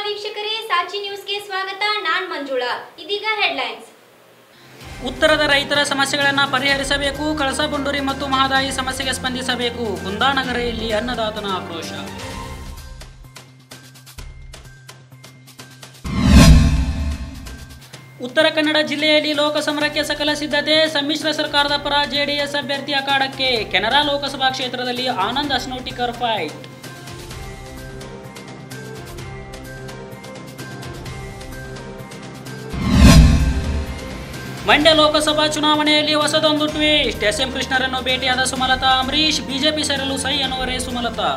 ವೀಕ್ಷಕರೇ ಸಾಚಿ ನ್ಯೂಸ್ಗೆ ಸ್ವಾಗತ ನಾನ್ ಮಂಜುಳಾ ಇದೀಗ ಹೆಡ್ಲೈನ್ಸ್ ಉತ್ತರದ ರೈತರ ಸಮಸ್ಯೆಗಳನ್ನು ಪರಿಹರಿಸಬೇಕು ಕಳಸಾ ಬಂಡೂರಿ ಮತ್ತು ಮಹದಾಯಿ ಸಮಸ್ಯೆಗೆ ಸ್ಪಂದಿಸಬೇಕು ಕುಂದಾನಗರಿಯಲ್ಲಿ ಅನ್ನದಾತನ ಆಕ್ರೋಶ ಉತ್ತರ ಕನ್ನಡ ಜಿಲ್ಲೆಯಲ್ಲಿ ಲೋಕಸಮರಕ್ಕೆ ಸಕಲ ಸಿದ್ಧತೆ ಸಮ್ಮಿಶ್ರ ಸರ್ಕಾರದ ಪರ ಜೆಡಿಎಸ್ ಅಭ್ಯರ್ಥಿ ಅಖಾಡಕ್ಕೆ ಕೆನರಾ ಲೋಕಸಭಾ ಕ್ಷೇತ್ರದಲ್ಲಿ ಆನಂದ್ ಅಸ್ನೋಟಿಕರ್ ಫೈಟ್ ಮಂಡ್ಯ ಲೋಕಸಭಾ ಚುನಾವಣೆಯಲ್ಲಿ ಹೊಸದೊಂದು ಟ್ವೀಸ್ಟ್ ಎಸ್ ಎಂ ಕೃಷ್ಣರನ್ನು ಭೇಟಿಯಾದ ಸುಮಲತಾ ಅಂಬರೀಶ್ ಬಿಜೆಪಿ ಸೇರಲು ಸೈ ಅನ್ನುವರೇ ಸುಮಲತಾ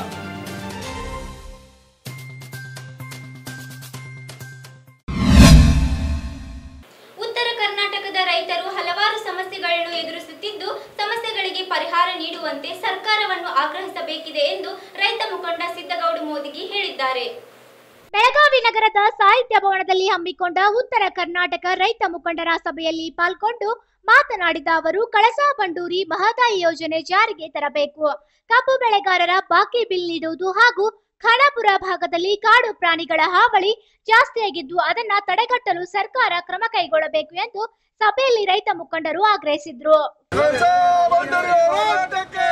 ಉತ್ತರ ಕರ್ನಾಟಕದ ರೈತರು ಹಲವಾರು ಸಮಸ್ಯೆಗಳನ್ನು ಎದುರಿಸುತ್ತಿದ್ದು ಸಮಸ್ಯೆಗಳಿಗೆ ಪರಿಹಾರ ನೀಡುವಂತೆ ಸರ್ಕಾರವನ್ನು ಆಗ್ರಹಿಸಬೇಕಿದೆ ಎಂದು ರೈತ ಮುಖಂಡ ಸಿದ್ದಗೌಡ ಮೋದಿಗೆ ಹೇಳಿದ್ದಾರೆ ಬೆಳಗಾವಿ ನಗರದ ಸಾಹಿತ್ಯ ಭವನದಲ್ಲಿ ಹಮ್ಮಿಕೊಂಡ ಉತ್ತರ ಕರ್ನಾಟಕ ರೈತ ಮುಖಂಡರ ಸಭೆಯಲ್ಲಿ ಪಾಲ್ಗೊಂಡು ಮಾತನಾಡಿದ ಅವರು ಕಳಸಾ ಬಂಡೂರಿ ಮಹದಾಯಿ ಯೋಜನೆ ಜಾರಿಗೆ ತರಬೇಕು ಕಬ್ಬು ಬೆಳೆಗಾರರ ಬಾಕಿ ಬಿಲ್ ನೀಡುವುದು ಹಾಗೂ ಖಾನಾಪುರ ಭಾಗದಲ್ಲಿ ಕಾಡು ಪ್ರಾಣಿಗಳ ಹಾವಳಿ ಜಾಸ್ತಿಯಾಗಿದ್ದು ಅದನ್ನ ತಡೆಗಟ್ಟಲು ಸರ್ಕಾರ ಕ್ರಮ ಕೈಗೊಳ್ಳಬೇಕು ಎಂದು ಸಭೆಯಲ್ಲಿ ರೈತ ಮುಖಂಡರು ಆಗ್ರಹಿಸಿದ್ರು ಕಳಸ ಬಂಡೂರಿ ಹೋರಾಟಕ್ಕೆ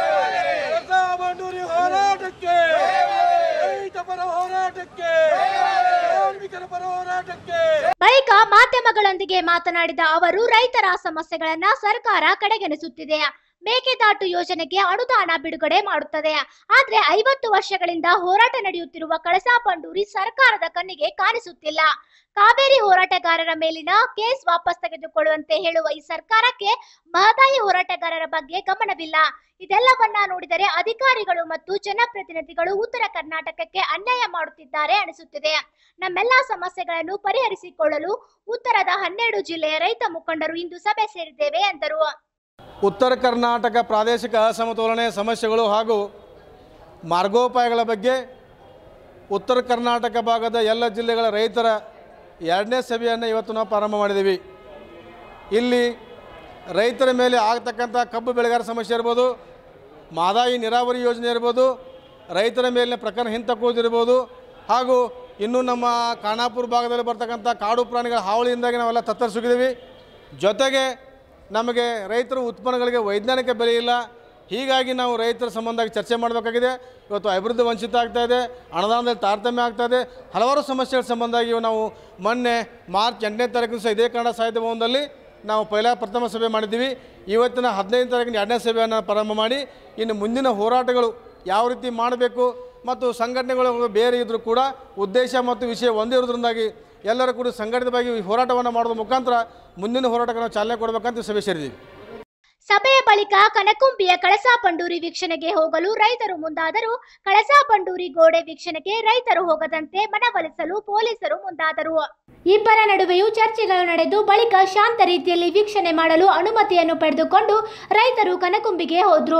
ಕಳಸ ಬಂಡೂರಿ ಹೋರಾಟಕ್ಕೆ ರೈತ ಪರ ಹೋರಾಟಕ್ಕೆ ಕಾರ್ಮಿಕರ ಪರ ಹೋರಾಟಕ್ಕೆ ಬಳಿಕ ಮಾಧ್ಯಮಗಳೊಂದಿಗೆ ಮಾತನಾಡಿದ ಅವರು ರೈತರ ಸಮಸ್ಯೆಗಳನ್ನ ಸರ್ಕಾರ ಕಡೆಗಣಿಸುತ್ತಿದೆ ಮೇಕೆದಾಟು ಯೋಜನೆಗೆ ಅನುದಾನ ಬಿಡುಗಡೆ ಮಾಡುತ್ತದೆ ಆದ್ರೆ ಐವತ್ತು ವರ್ಷಗಳಿಂದ ಹೋರಾಟ ನಡೆಯುತ್ತಿರುವ ಕಳಸಾ ಬಂಡೂರಿ ಸರ್ಕಾರದ ಕಣ್ಣಿಗೆ ಕಾಣಿಸುತ್ತಿಲ್ಲ ಕಾವೇರಿ ಹೋರಾಟಗಾರರ ಮೇಲಿನ ಕೇಸ್ ವಾಪಸ್ ತೆಗೆದುಕೊಳ್ಳುವಂತೆ ಹೇಳುವ ಈ ಸರ್ಕಾರಕ್ಕೆ ಮಹದಾಯಿ ಹೋರಾಟಗಾರರ ಬಗ್ಗೆ ಗಮನವಿಲ್ಲ ಇದೆಲ್ಲವನ್ನ ನೋಡಿದರೆ ಅಧಿಕಾರಿಗಳು ಮತ್ತು ಜನಪ್ರತಿನಿಧಿಗಳು ಉತ್ತರ ಕರ್ನಾಟಕಕ್ಕೆ ಅನ್ಯಾಯ ಮಾಡುತ್ತಿದ್ದಾರೆ ಅನಿಸುತ್ತಿದೆ ನಮ್ಮೆಲ್ಲಾ ಸಮಸ್ಯೆಗಳನ್ನು ಪರಿಹರಿಸಿಕೊಳ್ಳಲು ಉತ್ತರದ ಹನ್ನೆರಡು ಜಿಲ್ಲೆಯ ರೈತ ಮುಖಂಡರು ಇಂದು ಸಭೆ ಸೇರಿದ್ದೇವೆ ಎಂದರು ಉತ್ತರ ಕರ್ನಾಟಕ ಪ್ರಾದೇಶಿಕ ಅಸಮತೋಲನೆ ಸಮಸ್ಯೆಗಳು ಹಾಗೂ ಮಾರ್ಗೋಪಾಯಗಳ ಬಗ್ಗೆ ಉತ್ತರ ಕರ್ನಾಟಕ ಭಾಗದ ಎಲ್ಲ ಜಿಲ್ಲೆಗಳ ರೈತರ ಎರಡನೇ ಸಭೆಯನ್ನು ಇವತ್ತು ನಾವು ಪ್ರಾರಂಭ ಮಾಡಿದ್ದೀವಿ ಇಲ್ಲಿ ರೈತರ ಮೇಲೆ ಆಗ್ತಕ್ಕಂಥ ಕಬ್ಬು ಬೆಳೆಗಾರ ಸಮಸ್ಯೆ ಇರ್ಬೋದು ಮಾದಾಯಿ ನೀರಾವರಿ ಯೋಜನೆ ಇರ್ಬೋದು ರೈತರ ಮೇಲಿನ ಪ್ರಕರಣ ಹಿಂತಕ್ಕುವುದಿರ್ಬೋದು ಹಾಗೂ ಇನ್ನೂ ನಮ್ಮ ಖಾನಾಪುರ ಭಾಗದಲ್ಲಿ ಬರ್ತಕ್ಕಂಥ ಕಾಡು ಪ್ರಾಣಿಗಳ ಹಾವಳಿಯಿಂದಾಗಿ ನಾವೆಲ್ಲ ತತ್ತರಿಸಿದ್ದೀವಿ ಜೊತೆಗೆ ನಮಗೆ ರೈತರ ಉತ್ಪನ್ನಗಳಿಗೆ ವೈಜ್ಞಾನಿಕ ಬೆಲೆ ಇಲ್ಲ ಹೀಗಾಗಿ ನಾವು ರೈತರ ಸಂಬಂಧ ಚರ್ಚೆ ಮಾಡಬೇಕಾಗಿದೆ ಇವತ್ತು ಅಭಿವೃದ್ಧಿ ವಂಚಿತ ಆಗ್ತಾ ಇದೆ ಅನುದಾನದಲ್ಲಿ ತಾರತಮ್ಯ ಆಗ್ತಾ ಇದೆ ಹಲವಾರು ಸಮಸ್ಯೆಗಳ ಸಂಬಂಧಾಗಿ ನಾವು ಮೊನ್ನೆ ಮಾರ್ಚ್ ಎಂಟನೇ ತಾರೀಕು ಸಹ ಇದೇ ಕನ್ನಡ ಸಾಹಿತ್ಯ ಭವನದಲ್ಲಿ ನಾವು ಪೈಲ ಪ್ರಥಮ ಸಭೆ ಮಾಡಿದ್ದೀವಿ ಇವತ್ತಿನ ಹದಿನೈದು ತಾರೀಕಿನ ಎರಡನೇ ಸಭೆಯನ್ನು ಪ್ರಾರಂಭ ಮಾಡಿ ಇನ್ನು ಮುಂದಿನ ಹೋರಾಟಗಳು ಯಾವ ರೀತಿ ಮಾಡಬೇಕು ಮತ್ತು ಸಂಘಟನೆಗಳು ಬೇರೆ ಇದ್ದರೂ ಕೂಡ ಉದ್ದೇಶ ಮತ್ತು ವಿಷಯ ಒಂದೇ ಇರೋದ್ರಿಂದಾಗಿ ಎಲ್ಲರೂ ಕೂಡ ಸಂಘಟಿತವಾಗಿ ಈ ಹೋರಾಟವನ್ನು ಮಾಡೋದ್ರ ಮುಖಾಂತರ ಮುಂದಿನ ಹೋರಾಟಕ್ಕೆ ನಾವು ಚಾಲನೆ ಕೊಡಬೇಕಂತ ಈ ಸಭೆ ಸೇರಿದ್ದೀವಿ ಸಭೆಯ ಬಳಿಕ ಕನಕುಂಬಿಯ ಕಳಸಾ ಬಂಡೂರಿ ವೀಕ್ಷಣೆಗೆ ಹೋಗಲು ರೈತರು ಮುಂದಾದರು ಕಳಸಾ ಬಂಡೂರಿ ಗೋಡೆ ವೀಕ್ಷಣೆಗೆ ರೈತರು ಹೋಗದಂತೆ ಮನವೊಲಿಸಲು ಪೊಲೀಸರು ಮುಂದಾದರು ಇಬ್ಬರ ನಡುವೆಯೂ ಚರ್ಚೆಗಳು ನಡೆದು ಬಳಿಕ ಶಾಂತ ರೀತಿಯಲ್ಲಿ ವೀಕ್ಷಣೆ ಮಾಡಲು ಅನುಮತಿಯನ್ನು ಪಡೆದುಕೊಂಡು ರೈತರು ಕನಕುಂಬಿಗೆ ಹೋದ್ರು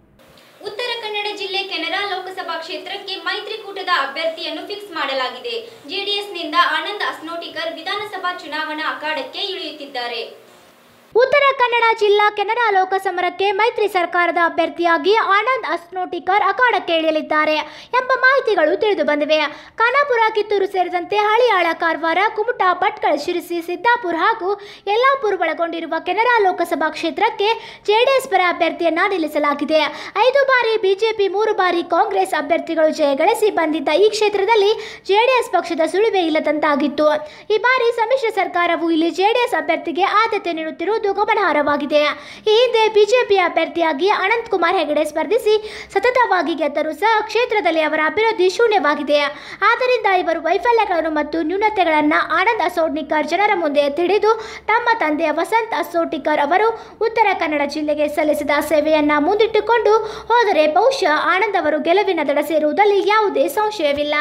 ಉತ್ತರ ಕನ್ನಡ ಜಿಲ್ಲೆ ಕೆನರಾ ಲೋಕಸಭಾ ಕ್ಷೇತ್ರಕ್ಕೆ ಮೈತ್ರಿಕೂಟದ ಅಭ್ಯರ್ಥಿಯನ್ನು ಫಿಕ್ಸ್ ಮಾಡಲಾಗಿದೆ ಜೆಡಿಎಸ್ನಿಂದ ಆನಂದ್ ಅಸ್ನೋಟಿಕರ್ ವಿಧಾನಸಭಾ ಚುನಾವಣಾ ಅಖಾಡಕ್ಕೆ ಇಳಿಯುತ್ತಿದ್ದಾರೆ ಉತ್ತರ ಕನ್ನಡ ಜಿಲ್ಲಾ ಕೆನರಾ ಲೋಕಸಮರಕ್ಕೆ ಮೈತ್ರಿ ಸರ್ಕಾರದ ಅಭ್ಯರ್ಥಿಯಾಗಿ ಆನಂದ್ ಅಸ್ನೋಟಿಕರ್ ಅಖಾಡಕ್ಕೆ ಇಳಿಯಲಿದ್ದಾರೆ ಎಂಬ ಮಾಹಿತಿಗಳು ತಿಳಿದು ಬಂದಿವೆ ಖಾನಾಪುರ ಕಿತ್ತೂರು ಸೇರಿದಂತೆ ಹಳಿಯಾಳ ಕಾರವಾರ ಕುಮಟಾ ಭಟ್ಕಳ ಶಿರಸಿ ಸಿದ್ದಾಪುರ ಹಾಗೂ ಯಲ್ಲಾಪುರ ಒಳಗೊಂಡಿರುವ ಕೆನರಾ ಲೋಕಸಭಾ ಕ್ಷೇತ್ರಕ್ಕೆ ಜೆಡಿಎಸ್ ಪರ ಅಭ್ಯರ್ಥಿಯನ್ನ ನಿಲ್ಲಿಸಲಾಗಿದೆ ಐದು ಬಾರಿ ಬಿಜೆಪಿ ಮೂರು ಬಾರಿ ಕಾಂಗ್ರೆಸ್ ಅಭ್ಯರ್ಥಿಗಳು ಜಯಗಳಿಸಿ ಬಂದಿದ್ದ ಈ ಕ್ಷೇತ್ರದಲ್ಲಿ ಜೆಡಿಎಸ್ ಪಕ್ಷದ ಸುಳಿವೇ ಇಲ್ಲದಂತಾಗಿತ್ತು ಈ ಬಾರಿ ಸಮ್ಮಿಶ್ರ ಸರ್ಕಾರವು ಇಲ್ಲಿ ಜೆಡಿಎಸ್ ಅಭ್ಯರ್ಥಿಗೆ ಆದ್ಯತೆ ನೀಡುತ್ತಿರುವುದು ಗಮನಾರ್ಹವಾಗಿದೆ ಈ ಹಿಂದೆ ಬಿಜೆಪಿ ಅಭ್ಯರ್ಥಿಯಾಗಿ ಅನಂತ್ ಕುಮಾರ್ ಹೆಗಡೆ ಸ್ಪರ್ಧಿಸಿ ಸತತವಾಗಿ ಗೆದ್ದರೂ ಸಹ ಕ್ಷೇತ್ರದಲ್ಲಿ ಅವರ ಅಭಿವೃದ್ಧಿ ಶೂನ್ಯವಾಗಿದೆ ಆದ್ದರಿಂದ ಇವರು ವೈಫಲ್ಯಗಳನ್ನು ಮತ್ತು ನ್ಯೂನತೆಗಳನ್ನು ಆನಂದ್ ಅಸೋಡ್ನಿಕರ್ ಜನರ ಮುಂದೆ ತಿಳಿದು ತಮ್ಮ ತಂದೆ ವಸಂತ್ ಅಸೋಟಿಕರ್ ಅವರು ಉತ್ತರ ಕನ್ನಡ ಜಿಲ್ಲೆಗೆ ಸಲ್ಲಿಸಿದ ಸೇವೆಯನ್ನ ಮುಂದಿಟ್ಟುಕೊಂಡು ಹೋದರೆ ಬಹುಶಃ ಆನಂದ್ ಅವರು ಗೆಲುವಿನ ದಡ ಸೇರುವುದರಲ್ಲಿ ಯಾವುದೇ ಸಂಶಯವಿಲ್ಲ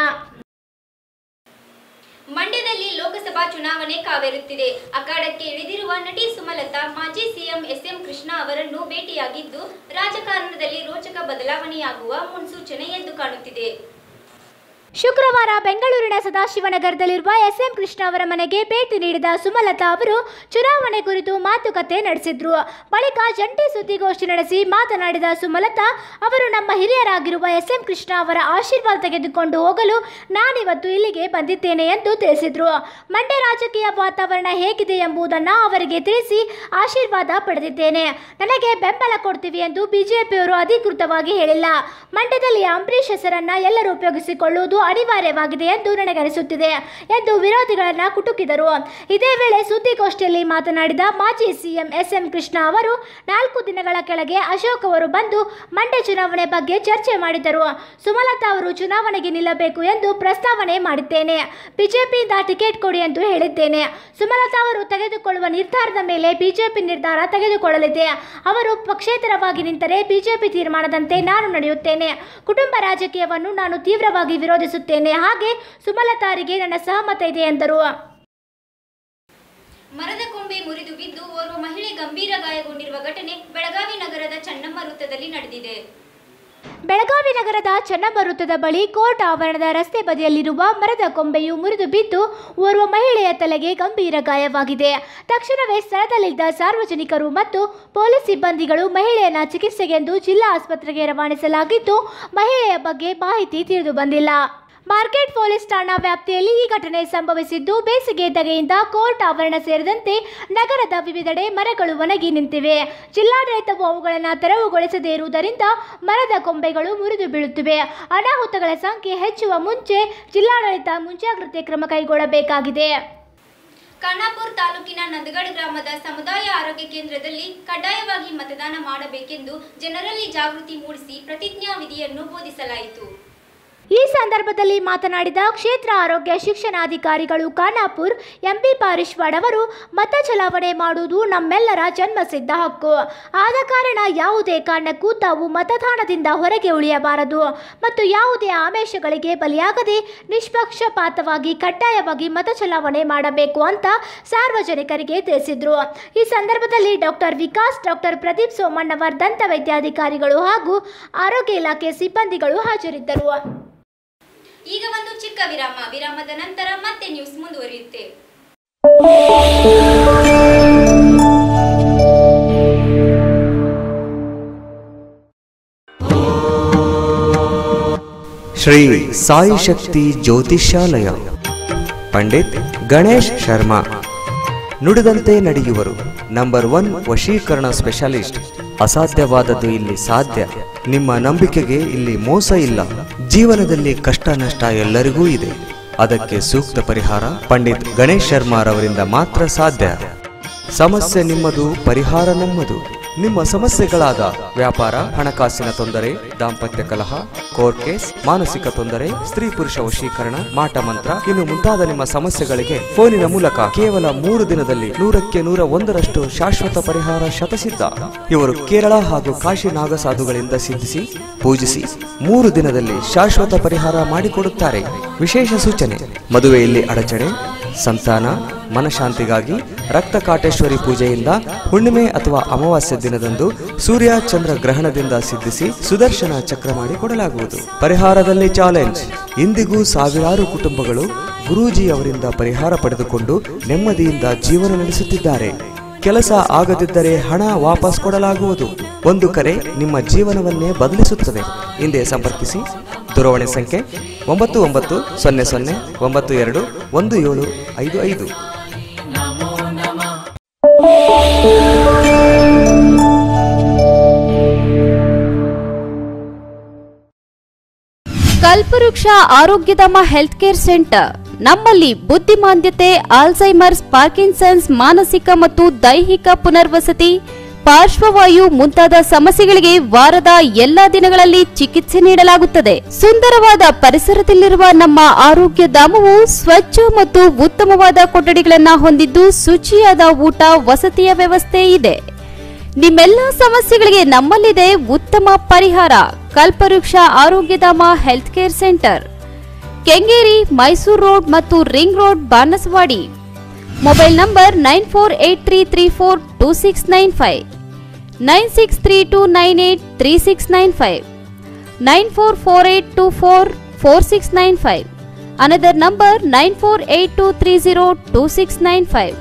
ಮಂಡ್ಯದಲ್ಲಿ ಲೋಕಸಭಾ ಚುನಾವಣೆ ಕಾವೇರುತ್ತಿದೆ ಅಖಾಡಕ್ಕೆ ಇಳಿದಿರುವ ನಟಿ ಸುಮಲತಾ ಮಾಜಿ ಸಿಎಂ ಎಸ್ಎಂ ಕೃಷ್ಣ ಅವರನ್ನು ಭೇಟಿಯಾಗಿದ್ದು ರಾಜಕಾರಣದಲ್ಲಿ ರೋಚಕ ಬದಲಾವಣೆಯಾಗುವ ಮುನ್ಸೂಚನೆ ಎದ್ದು ಕಾಣುತ್ತಿದೆ ಶುಕ್ರವಾರ ಬೆಂಗಳೂರಿನ ಸದಾಶಿವನಗರದಲ್ಲಿರುವ ಎಸ್ಎಂ ಕೃಷ್ಣ ಅವರ ಮನೆಗೆ ಭೇಟಿ ನೀಡಿದ ಸುಮಲತಾ ಅವರು ಚುನಾವಣೆ ಕುರಿತು ಮಾತುಕತೆ ನಡೆಸಿದ್ರು ಬಳಿಕ ಜಂಟಿ ಸುದ್ದಿಗೋಷ್ಠಿ ನಡೆಸಿ ಮಾತನಾಡಿದ ಸುಮಲತಾ ಅವರು ನಮ್ಮ ಹಿರಿಯರಾಗಿರುವ ಎಸ್ಎಂ ಕೃಷ್ಣ ಅವರ ಆಶೀರ್ವಾದ ತೆಗೆದುಕೊಂಡು ಹೋಗಲು ನಾನಿವತ್ತು ಇಲ್ಲಿಗೆ ಬಂದಿದ್ದೇನೆ ಎಂದು ತಿಳಿಸಿದ್ರು ಮಂಡ್ಯ ರಾಜಕೀಯ ವಾತಾವರಣ ಹೇಗಿದೆ ಎಂಬುದನ್ನು ಅವರಿಗೆ ತಿಳಿಸಿ ಆಶೀರ್ವಾದ ಪಡೆದಿದ್ದೇನೆ ನನಗೆ ಬೆಂಬಲ ಕೊಡ್ತೀವಿ ಎಂದು ಬಿಜೆಪಿಯವರು ಅಧಿಕೃತವಾಗಿ ಹೇಳಿಲ್ಲ ಮಂಡ್ಯದಲ್ಲಿ ಅಂಬರೀಷ್ ಹೆಸರನ್ನ ಎಲ್ಲರೂ ಉಪಯೋಗಿಸಿಕೊಳ್ಳುವುದು ಅನಿವಾರ್ಯವಾಗಿದೆ ಎಂದು ನನಗನಿಸುತ್ತಿದೆ ಎಂದು ವಿರೋಧಿಗಳನ್ನ ಕುಟುಕಿದರು ಇದೇ ವೇಳೆ ಸುದ್ದಿಗೋಷ್ಠಿಯಲ್ಲಿ ಮಾತನಾಡಿದ ಮಾಜಿ ಸಿಎಂ ಎಸ್ ಎಂ ಕೃಷ್ಣ ಅವರು ನಾಲ್ಕು ದಿನಗಳ ಕೆಳಗೆ ಅಶೋಕ್ ಅವರು ಬಂದು ಮಂಡ್ಯ ಚುನಾವಣೆ ಬಗ್ಗೆ ಚರ್ಚೆ ಮಾಡಿದರು ಸುಮಲತಾ ಅವರು ಚುನಾವಣೆಗೆ ನಿಲ್ಲಬೇಕು ಎಂದು ಪ್ರಸ್ತಾವನೆ ಮಾಡಿದ್ದೇನೆ ಬಿಜೆಪಿಯಿಂದ ಟಿಕೆಟ್ ಕೊಡಿ ಎಂದು ಹೇಳಿದ್ದೇನೆ ಸುಮಲತಾ ಅವರು ತೆಗೆದುಕೊಳ್ಳುವ ನಿರ್ಧಾರದ ಮೇಲೆ ಬಿಜೆಪಿ ನಿರ್ಧಾರ ತೆಗೆದುಕೊಳ್ಳಲಿದೆ ಅವರು ಪಕ್ಷೇತರವಾಗಿ ನಿಂತರೆ ಬಿಜೆಪಿ ತೀರ್ಮಾನದಂತೆ ನಾನು ನಡೆಯುತ್ತೇನೆ ಕುಟುಂಬ ರಾಜಕೀಯವನ್ನು ನಾನು ತೀವ್ರವಾಗಿ ವಿರೋಧಿಸುತ್ತೇನೆ ಹಾಗೆ ಸುಮಲತಾರಿಗೆ ನನ್ನ ಸಹಮತ ಇದೆ ಎಂದರು ಮರದ ಕೊಂಬೆ ಮುರಿದು ಬಿದ್ದು ಓರ್ವ ಮಹಿಳೆ ಗಂಭೀರ ಗಾಯಗೊಂಡಿರುವ ಘಟನೆ ಬೆಳಗಾವಿ ನಗರದ ಚನ್ನಮ್ಮ ವೃತ್ತದಲ್ಲಿ ನಡೆದಿದೆ ಬೆಳಗಾವಿ ನಗರದ ಚೆನ್ನಮ್ಮ ವೃತ್ತದ ಬಳಿ ಕೋರ್ಟ್ ಆವರಣದ ರಸ್ತೆ ಬದಿಯಲ್ಲಿರುವ ಮರದ ಕೊಂಬೆಯು ಮುರಿದು ಬಿದ್ದು ಓರ್ವ ಮಹಿಳೆಯ ತಲೆಗೆ ಗಂಭೀರ ಗಾಯವಾಗಿದೆ ತಕ್ಷಣವೇ ಸ್ಥಳದಲ್ಲಿದ್ದ ಸಾರ್ವಜನಿಕರು ಮತ್ತು ಪೊಲೀಸ್ ಸಿಬ್ಬಂದಿಗಳು ಮಹಿಳೆಯನ್ನ ಚಿಕಿತ್ಸೆಗೆಂದು ಜಿಲ್ಲಾ ಆಸ್ಪತ್ರೆಗೆ ರವಾನಿಸಲಾಗಿದ್ದು ಮಹಿಳೆಯ ಬಗ್ಗೆ ಮಾಹಿತಿ ತಿಳಿದು ಬಂದಿಲ್ಲ ಮಾರ್ಕೆಟ್ ಪೊಲೀಸ್ ಠಾಣಾ ವ್ಯಾಪ್ತಿಯಲ್ಲಿ ಈ ಘಟನೆ ಸಂಭವಿಸಿದ್ದು ಬೇಸಿಗೆ ಧಗೆಯಿಂದ ಕೋರ್ಟ್ ಆವರಣ ಸೇರಿದಂತೆ ನಗರದ ವಿವಿಧೆಡೆ ಮರಗಳು ಒಣಗಿ ನಿಂತಿವೆ ಜಿಲ್ಲಾಡಳಿತವು ಅವುಗಳನ್ನು ತೆರವುಗೊಳಿಸದೇ ಇರುವುದರಿಂದ ಮರದ ಕೊಂಬೆಗಳು ಮುರಿದು ಬೀಳುತ್ತಿವೆ ಅನಾಹುತಗಳ ಸಂಖ್ಯೆ ಹೆಚ್ಚುವ ಮುಂಚೆ ಜಿಲ್ಲಾಡಳಿತ ಮುಂಜಾಗ್ರತೆ ಕ್ರಮ ಕೈಗೊಳ್ಳಬೇಕಾಗಿದೆ ಖಾನಾಪುರ ತಾಲೂಕಿನ ನಂದಗಡ್ ಗ್ರಾಮದ ಸಮುದಾಯ ಆರೋಗ್ಯ ಕೇಂದ್ರದಲ್ಲಿ ಕಡ್ಡಾಯವಾಗಿ ಮತದಾನ ಮಾಡಬೇಕೆಂದು ಜನರಲ್ಲಿ ಜಾಗೃತಿ ಮೂಡಿಸಿ ಪ್ರತಿಜ್ಞಾ ವಿಧಿಯನ್ನು ಬೋಧಿಸಲಾಯಿತು ಈ ಸಂದರ್ಭದಲ್ಲಿ ಮಾತನಾಡಿದ ಕ್ಷೇತ್ರ ಆರೋಗ್ಯ ಶಿಕ್ಷಣಾಧಿಕಾರಿಗಳು ಖಾನಾಪುರ್ ಎಂಪಿ ಪಾರಿಶ್ವಾಡ್ ಅವರು ಮತ ಚಲಾವಣೆ ಮಾಡುವುದು ನಮ್ಮೆಲ್ಲರ ಜನ್ಮಸಿದ್ಧ ಹಕ್ಕು ಆದ ಕಾರಣ ಯಾವುದೇ ಕಾರಣಕ್ಕೂ ತಾವು ಮತದಾನದಿಂದ ಹೊರಗೆ ಉಳಿಯಬಾರದು ಮತ್ತು ಯಾವುದೇ ಆಮಿಷಗಳಿಗೆ ಬಲಿಯಾಗದೆ ನಿಷ್ಪಕ್ಷಪಾತವಾಗಿ ಕಡ್ಡಾಯವಾಗಿ ಮತ ಚಲಾವಣೆ ಮಾಡಬೇಕು ಅಂತ ಸಾರ್ವಜನಿಕರಿಗೆ ತಿಳಿಸಿದ್ರು ಈ ಸಂದರ್ಭದಲ್ಲಿ ಡಾಕ್ಟರ್ ವಿಕಾಸ್ ಡಾಕ್ಟರ್ ಪ್ರದೀಪ್ ಸೋಮಣ್ಣವರ್ ದಂತ ವೈದ್ಯಾಧಿಕಾರಿಗಳು ಹಾಗೂ ಆರೋಗ್ಯ ಇಲಾಖೆ ಸಿಬ್ಬಂದಿಗಳು ಹಾಜರಿದ್ದರು ಈಗ ಒಂದು ಚಿಕ್ಕ ವಿರಾಮ ವಿರಾಮದ ನಂತರ ಮತ್ತೆ ನ್ಯೂಸ್ ಮುಂದುವರಿಯುತ್ತೆ ಶ್ರೀ ಸಾಯಿ ಶಕ್ತಿ ಜ್ಯೋತಿಷ್ಯಾಲಯ ಪಂಡಿತ್ ಗಣೇಶ್ ಶರ್ಮಾ ನುಡಿದಂತೆ ನಡೆಯುವರು ನಂಬರ್ ಒನ್ ವಶೀಕರಣ ಸ್ಪೆಷಲಿಸ್ಟ್ ಅಸಾಧ್ಯವಾದದ್ದು ಇಲ್ಲಿ ಸಾಧ್ಯ ನಿಮ್ಮ ನಂಬಿಕೆಗೆ ಇಲ್ಲಿ ಮೋಸ ಇಲ್ಲ ಜೀವನದಲ್ಲಿ ಕಷ್ಟ ನಷ್ಟ ಎಲ್ಲರಿಗೂ ಇದೆ ಅದಕ್ಕೆ ಸೂಕ್ತ ಪರಿಹಾರ ಪಂಡಿತ್ ಗಣೇಶ್ ಶರ್ಮಾರವರಿಂದ ಮಾತ್ರ ಸಾಧ್ಯ ಸಮಸ್ಯೆ ನಿಮ್ಮದು ಪರಿಹಾರ ನಮ್ಮದು ನಿಮ್ಮ ಸಮಸ್ಯೆಗಳಾದ ವ್ಯಾಪಾರ ಹಣಕಾಸಿನ ತೊಂದರೆ ದಾಂಪತ್ಯ ಕಲಹ ಕೋರ್ಟ್ ಕೇಸ್ ಮಾನಸಿಕ ತೊಂದರೆ ಸ್ತ್ರೀ ಪುರುಷ ವಶೀಕರಣ ಮಾಟ ಮಂತ್ರ ಇನ್ನು ಮುಂತಾದ ನಿಮ್ಮ ಸಮಸ್ಯೆಗಳಿಗೆ ಫೋನಿನ ಮೂಲಕ ಕೇವಲ ಮೂರು ದಿನದಲ್ಲಿ ನೂರಕ್ಕೆ ನೂರ ಒಂದರಷ್ಟು ಶಾಶ್ವತ ಪರಿಹಾರ ಶತಸಿದ್ಧ ಇವರು ಕೇರಳ ಹಾಗೂ ಕಾಶಿ ನಾಗಸಾಧುಗಳಿಂದ ಸಿದ್ಧಿಸಿ ಪೂಜಿಸಿ ಮೂರು ದಿನದಲ್ಲಿ ಶಾಶ್ವತ ಪರಿಹಾರ ಮಾಡಿಕೊಡುತ್ತಾರೆ ವಿಶೇಷ ಸೂಚನೆ ಮದುವೆಯಲ್ಲಿ ಅಡಚಣೆ ಸಂತಾನ ಮನಶಾಂತಿಗಾಗಿ ರಕ್ತ ಕಾಟೇಶ್ವರಿ ಪೂಜೆಯಿಂದ ಹುಣ್ಣಿಮೆ ಅಥವಾ ಅಮಾವಾಸ್ಯ ದಿನದಂದು ಸೂರ್ಯ ಚಂದ್ರ ಗ್ರಹಣದಿಂದ ಸಿದ್ಧಿಸಿ ಸುದರ್ಶನ ಚಕ್ರ ಮಾಡಿ ಕೊಡಲಾಗುವುದು ಪರಿಹಾರದಲ್ಲಿ ಚಾಲೆಂಜ್ ಇಂದಿಗೂ ಸಾವಿರಾರು ಕುಟುಂಬಗಳು ಗುರೂಜಿ ಅವರಿಂದ ಪರಿಹಾರ ಪಡೆದುಕೊಂಡು ನೆಮ್ಮದಿಯಿಂದ ಜೀವನ ನಡೆಸುತ್ತಿದ್ದಾರೆ ಕೆಲಸ ಆಗದಿದ್ದರೆ ಹಣ ವಾಪಸ್ ಕೊಡಲಾಗುವುದು ಒಂದು ಕರೆ ನಿಮ್ಮ ಜೀವನವನ್ನೇ ಬದಲಿಸುತ್ತದೆ ಹಿಂದೆ ಸಂಪರ್ಕಿಸಿ ದೂರವಾಣಿ ಸಂಖ್ಯೆ ಒಂಬತ್ತು ಒಂಬತ್ತು ಸೊನ್ನೆ ಸೊನ್ನೆ ಒಂಬತ್ತು ಎರಡು ಒಂದು ಏಳು ಐದು ಐದು ಕಲ್ಪವೃಕ್ಷ ಆರೋಗ್ಯಧಾಮ ಹೆಲ್ತ್ ಕೇರ್ ಸೆಂಟರ್ ನಮ್ಮಲ್ಲಿ ಬುದ್ಧಿಮಾಂದ್ಯತೆ ಆಲ್ಝೈಮರ್ಸ್ ಪಾರ್ಕಿನ್ಸನ್ಸ್ ಮಾನಸಿಕ ಮತ್ತು ದೈಹಿಕ ಪುನರ್ವಸತಿ ಪಾರ್ಶ್ವವಾಯು ಮುಂತಾದ ಸಮಸ್ಯೆಗಳಿಗೆ ವಾರದ ಎಲ್ಲಾ ದಿನಗಳಲ್ಲಿ ಚಿಕಿತ್ಸೆ ನೀಡಲಾಗುತ್ತದೆ ಸುಂದರವಾದ ಪರಿಸರದಲ್ಲಿರುವ ನಮ್ಮ ಆರೋಗ್ಯ ಧಾಮವು ಸ್ವಚ್ಛ ಮತ್ತು ಉತ್ತಮವಾದ ಕೊಠಡಿಗಳನ್ನು ಹೊಂದಿದ್ದು ಶುಚಿಯಾದ ಊಟ ವಸತಿಯ ವ್ಯವಸ್ಥೆ ಇದೆ ನಿಮ್ಮೆಲ್ಲ ಸಮಸ್ಯೆಗಳಿಗೆ ನಮ್ಮಲ್ಲಿದೆ ಉತ್ತಮ ಪರಿಹಾರ Kalpavriksha Arogyadhama health care centre Kengeri Mysuru road ಮತ್ತು ring road Banasavadi mobile number nine four eight three three four two six nine five nine six three two nine eight three six nine five nine four four eight two four four six nine five another number nine four eight two three zero two six nine five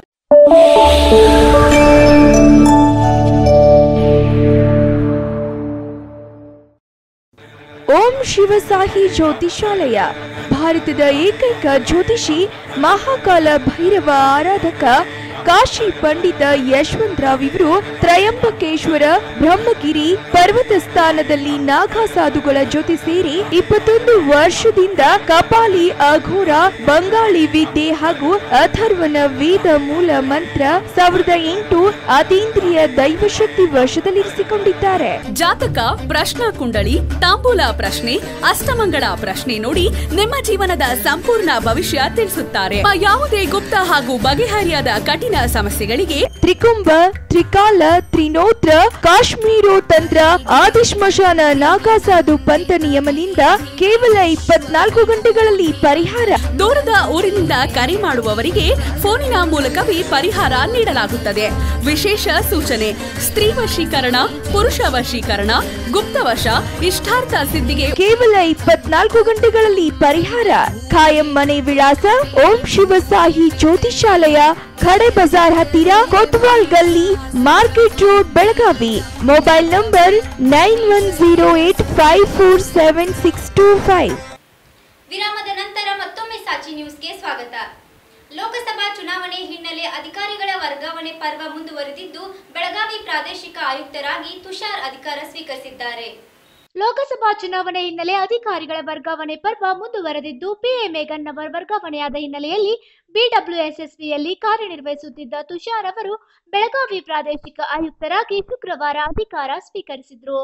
Om Shivasahi Jyothishalaya ಭಾರತದ ಏಕೈಕ ಜ್ಯೋತಿಷಿ ಮಹಾಕಾಲ ಭೈರವ ಆರಾಧಕ ಕಾಶಿ ಪಂಡಿತ ಯಶವಂತರಾವ್ ಇವರು ತ್ರಯಂಬಕೇಶ್ವರ ಬ್ರಹ್ಮಗಿರಿ ಪರ್ವತ ಸ್ಥಾನದಲ್ಲಿ ನಾಗಾ ಸಾಧುಗಳ ಜೊತೆ ಸೇರಿ ಇಪ್ಪತ್ತೊಂದು ವರ್ಷದಿಂದ ಕಪಾಲಿ ಅಘೋರ ಬಂಗಾಳಿ ವಿದ್ಯೆ ಹಾಗೂ ಅಥರ್ವನ ವೇದ ಮೂಲ ಮಂತ್ರ ಸಾವಿರದ ಎಂಟು ಅತೀಂದ್ರಿಯ ದೈವಶಕ್ತಿ ವಶದಲ್ಲಿರಿಸಿಕೊಂಡಿದ್ದಾರೆ ಜಾತಕ ಪ್ರಶ್ನಾ ಕುಂಡಳಿ ತಾಂಬೂಲ ಪ್ರಶ್ನೆ ಅಷ್ಟಮಂಗಳ ಪ್ರಶ್ನೆ ನೋಡಿ ನಿಮ್ಮ ಜೀವನದ ಸಂಪೂರ್ಣ ಭವಿಷ್ಯ ತಿಳಿಸುತ್ತಾರೆ ಆ ಯಾವುದೇ ಗುಪ್ತ ಹಾಗೂ ಬಗೆಹರಿಯಾದ ಕಠಿಣ ಸಮಸ್ಯೆಗಳಿಗೆ ತ್ರಿಕುಂಭ ತ್ರಿಕಾಲ ತ್ರಿನೋತ್ರ ಕಾಶ್ಮೀರೋ ತಂತ್ರ ಆದಿಶ್ಮಶಾನ ನಾಗಾಸಾಧು ಪಂಥ ನಿಯಮದಿಂದ ಕೇವಲ ಇಪ್ಪತ್ನಾಲ್ಕು ಗಂಟೆಗಳಲ್ಲಿ ಪರಿಹಾರ ದೂರದ ಊರಿನಿಂದ ಕರೆ ಮಾಡುವವರಿಗೆ ಫೋನಿನ ಮೂಲಕವೇ ಪರಿಹಾರ ನೀಡಲಾಗುತ್ತದೆ ವಿಶೇಷ ಸೂಚನೆ ಸ್ತ್ರೀ ವಶೀಕರಣ ಪುರುಷ ವಶೀಕರಣ ಗುಪ್ತವಶ ಇಷ್ಟಾರ್ಥ ಸಿದ್ಧಿಗೆ ಕೇವಲ ಇಪ್ಪತ್ನಾಲ್ಕು ಗಂಟೆಗಳಲ್ಲಿ ಪರಿಹಾರ ಖಾಯಂ ಮನೆ ವಿಳಾಸ ಓಂ ಶಿವಸಾಹಿ ಜ್ಯೋತಿಷಾಲಯ ಖಡೆ ಬಜಾರ್ ಹತ್ತಿರ Kotwal Galli market road Belagavi mobile number nine one zero eight five four seven six two five ವಿರಾಮದ ನಂತರ ಮತ್ತೊಮ್ಮೆ ಸಾಚಿ ನ್ಯೂಸ್ಗೆ ಸ್ವಾಗತ ಲೋಕಸಭಾ ಚುನಾವಣೆ ಹಿನ್ನೆಲೆ ಅಧಿಕಾರಿಗಳ ವರ್ಗಾವಣೆ ಪರ್ವ ಮುಂದುವರೆದಿದ್ದು ಬೆಳಗಾವಿ ಪ್ರಾದೇಶಿಕ ಆಯುಕ್ತರಾಗಿ ತುಷಾರ್ ಅಧಿಕಾರ ಸ್ವೀಕರಿಸಿದ್ದಾರೆ ಲೋಕಸಭಾ ಚುನಾವಣೆ ಹಿನ್ನೆಲೆ ಅಧಿಕಾರಿಗಳ ವರ್ಗಾವಣೆ ಪರ್ವ ಮುಂದುವರೆದಿದ್ದು ಪಿಎ ಮೇಘನ್ ಅವರ್ ವರ್ಗಾವಣೆಯಾದ ಹಿನ್ನೆಲೆಯಲ್ಲಿ ಬಿಡಬ್ಲ್ಯೂಎಸ್ಎಸ್ಬಿಯಲ್ಲಿ ಕಾರ್ಯನಿರ್ವಹಿಸುತ್ತಿದ್ದ ತುಷಾರ್ ಅವರು ಬೆಳಗಾವಿ ಪ್ರಾದೇಶಿಕ ಆಯುಕ್ತರಾಗಿ ಶುಕ್ರವಾರ ಅಧಿಕಾರ ಸ್ವೀಕರಿಸಿದ್ರು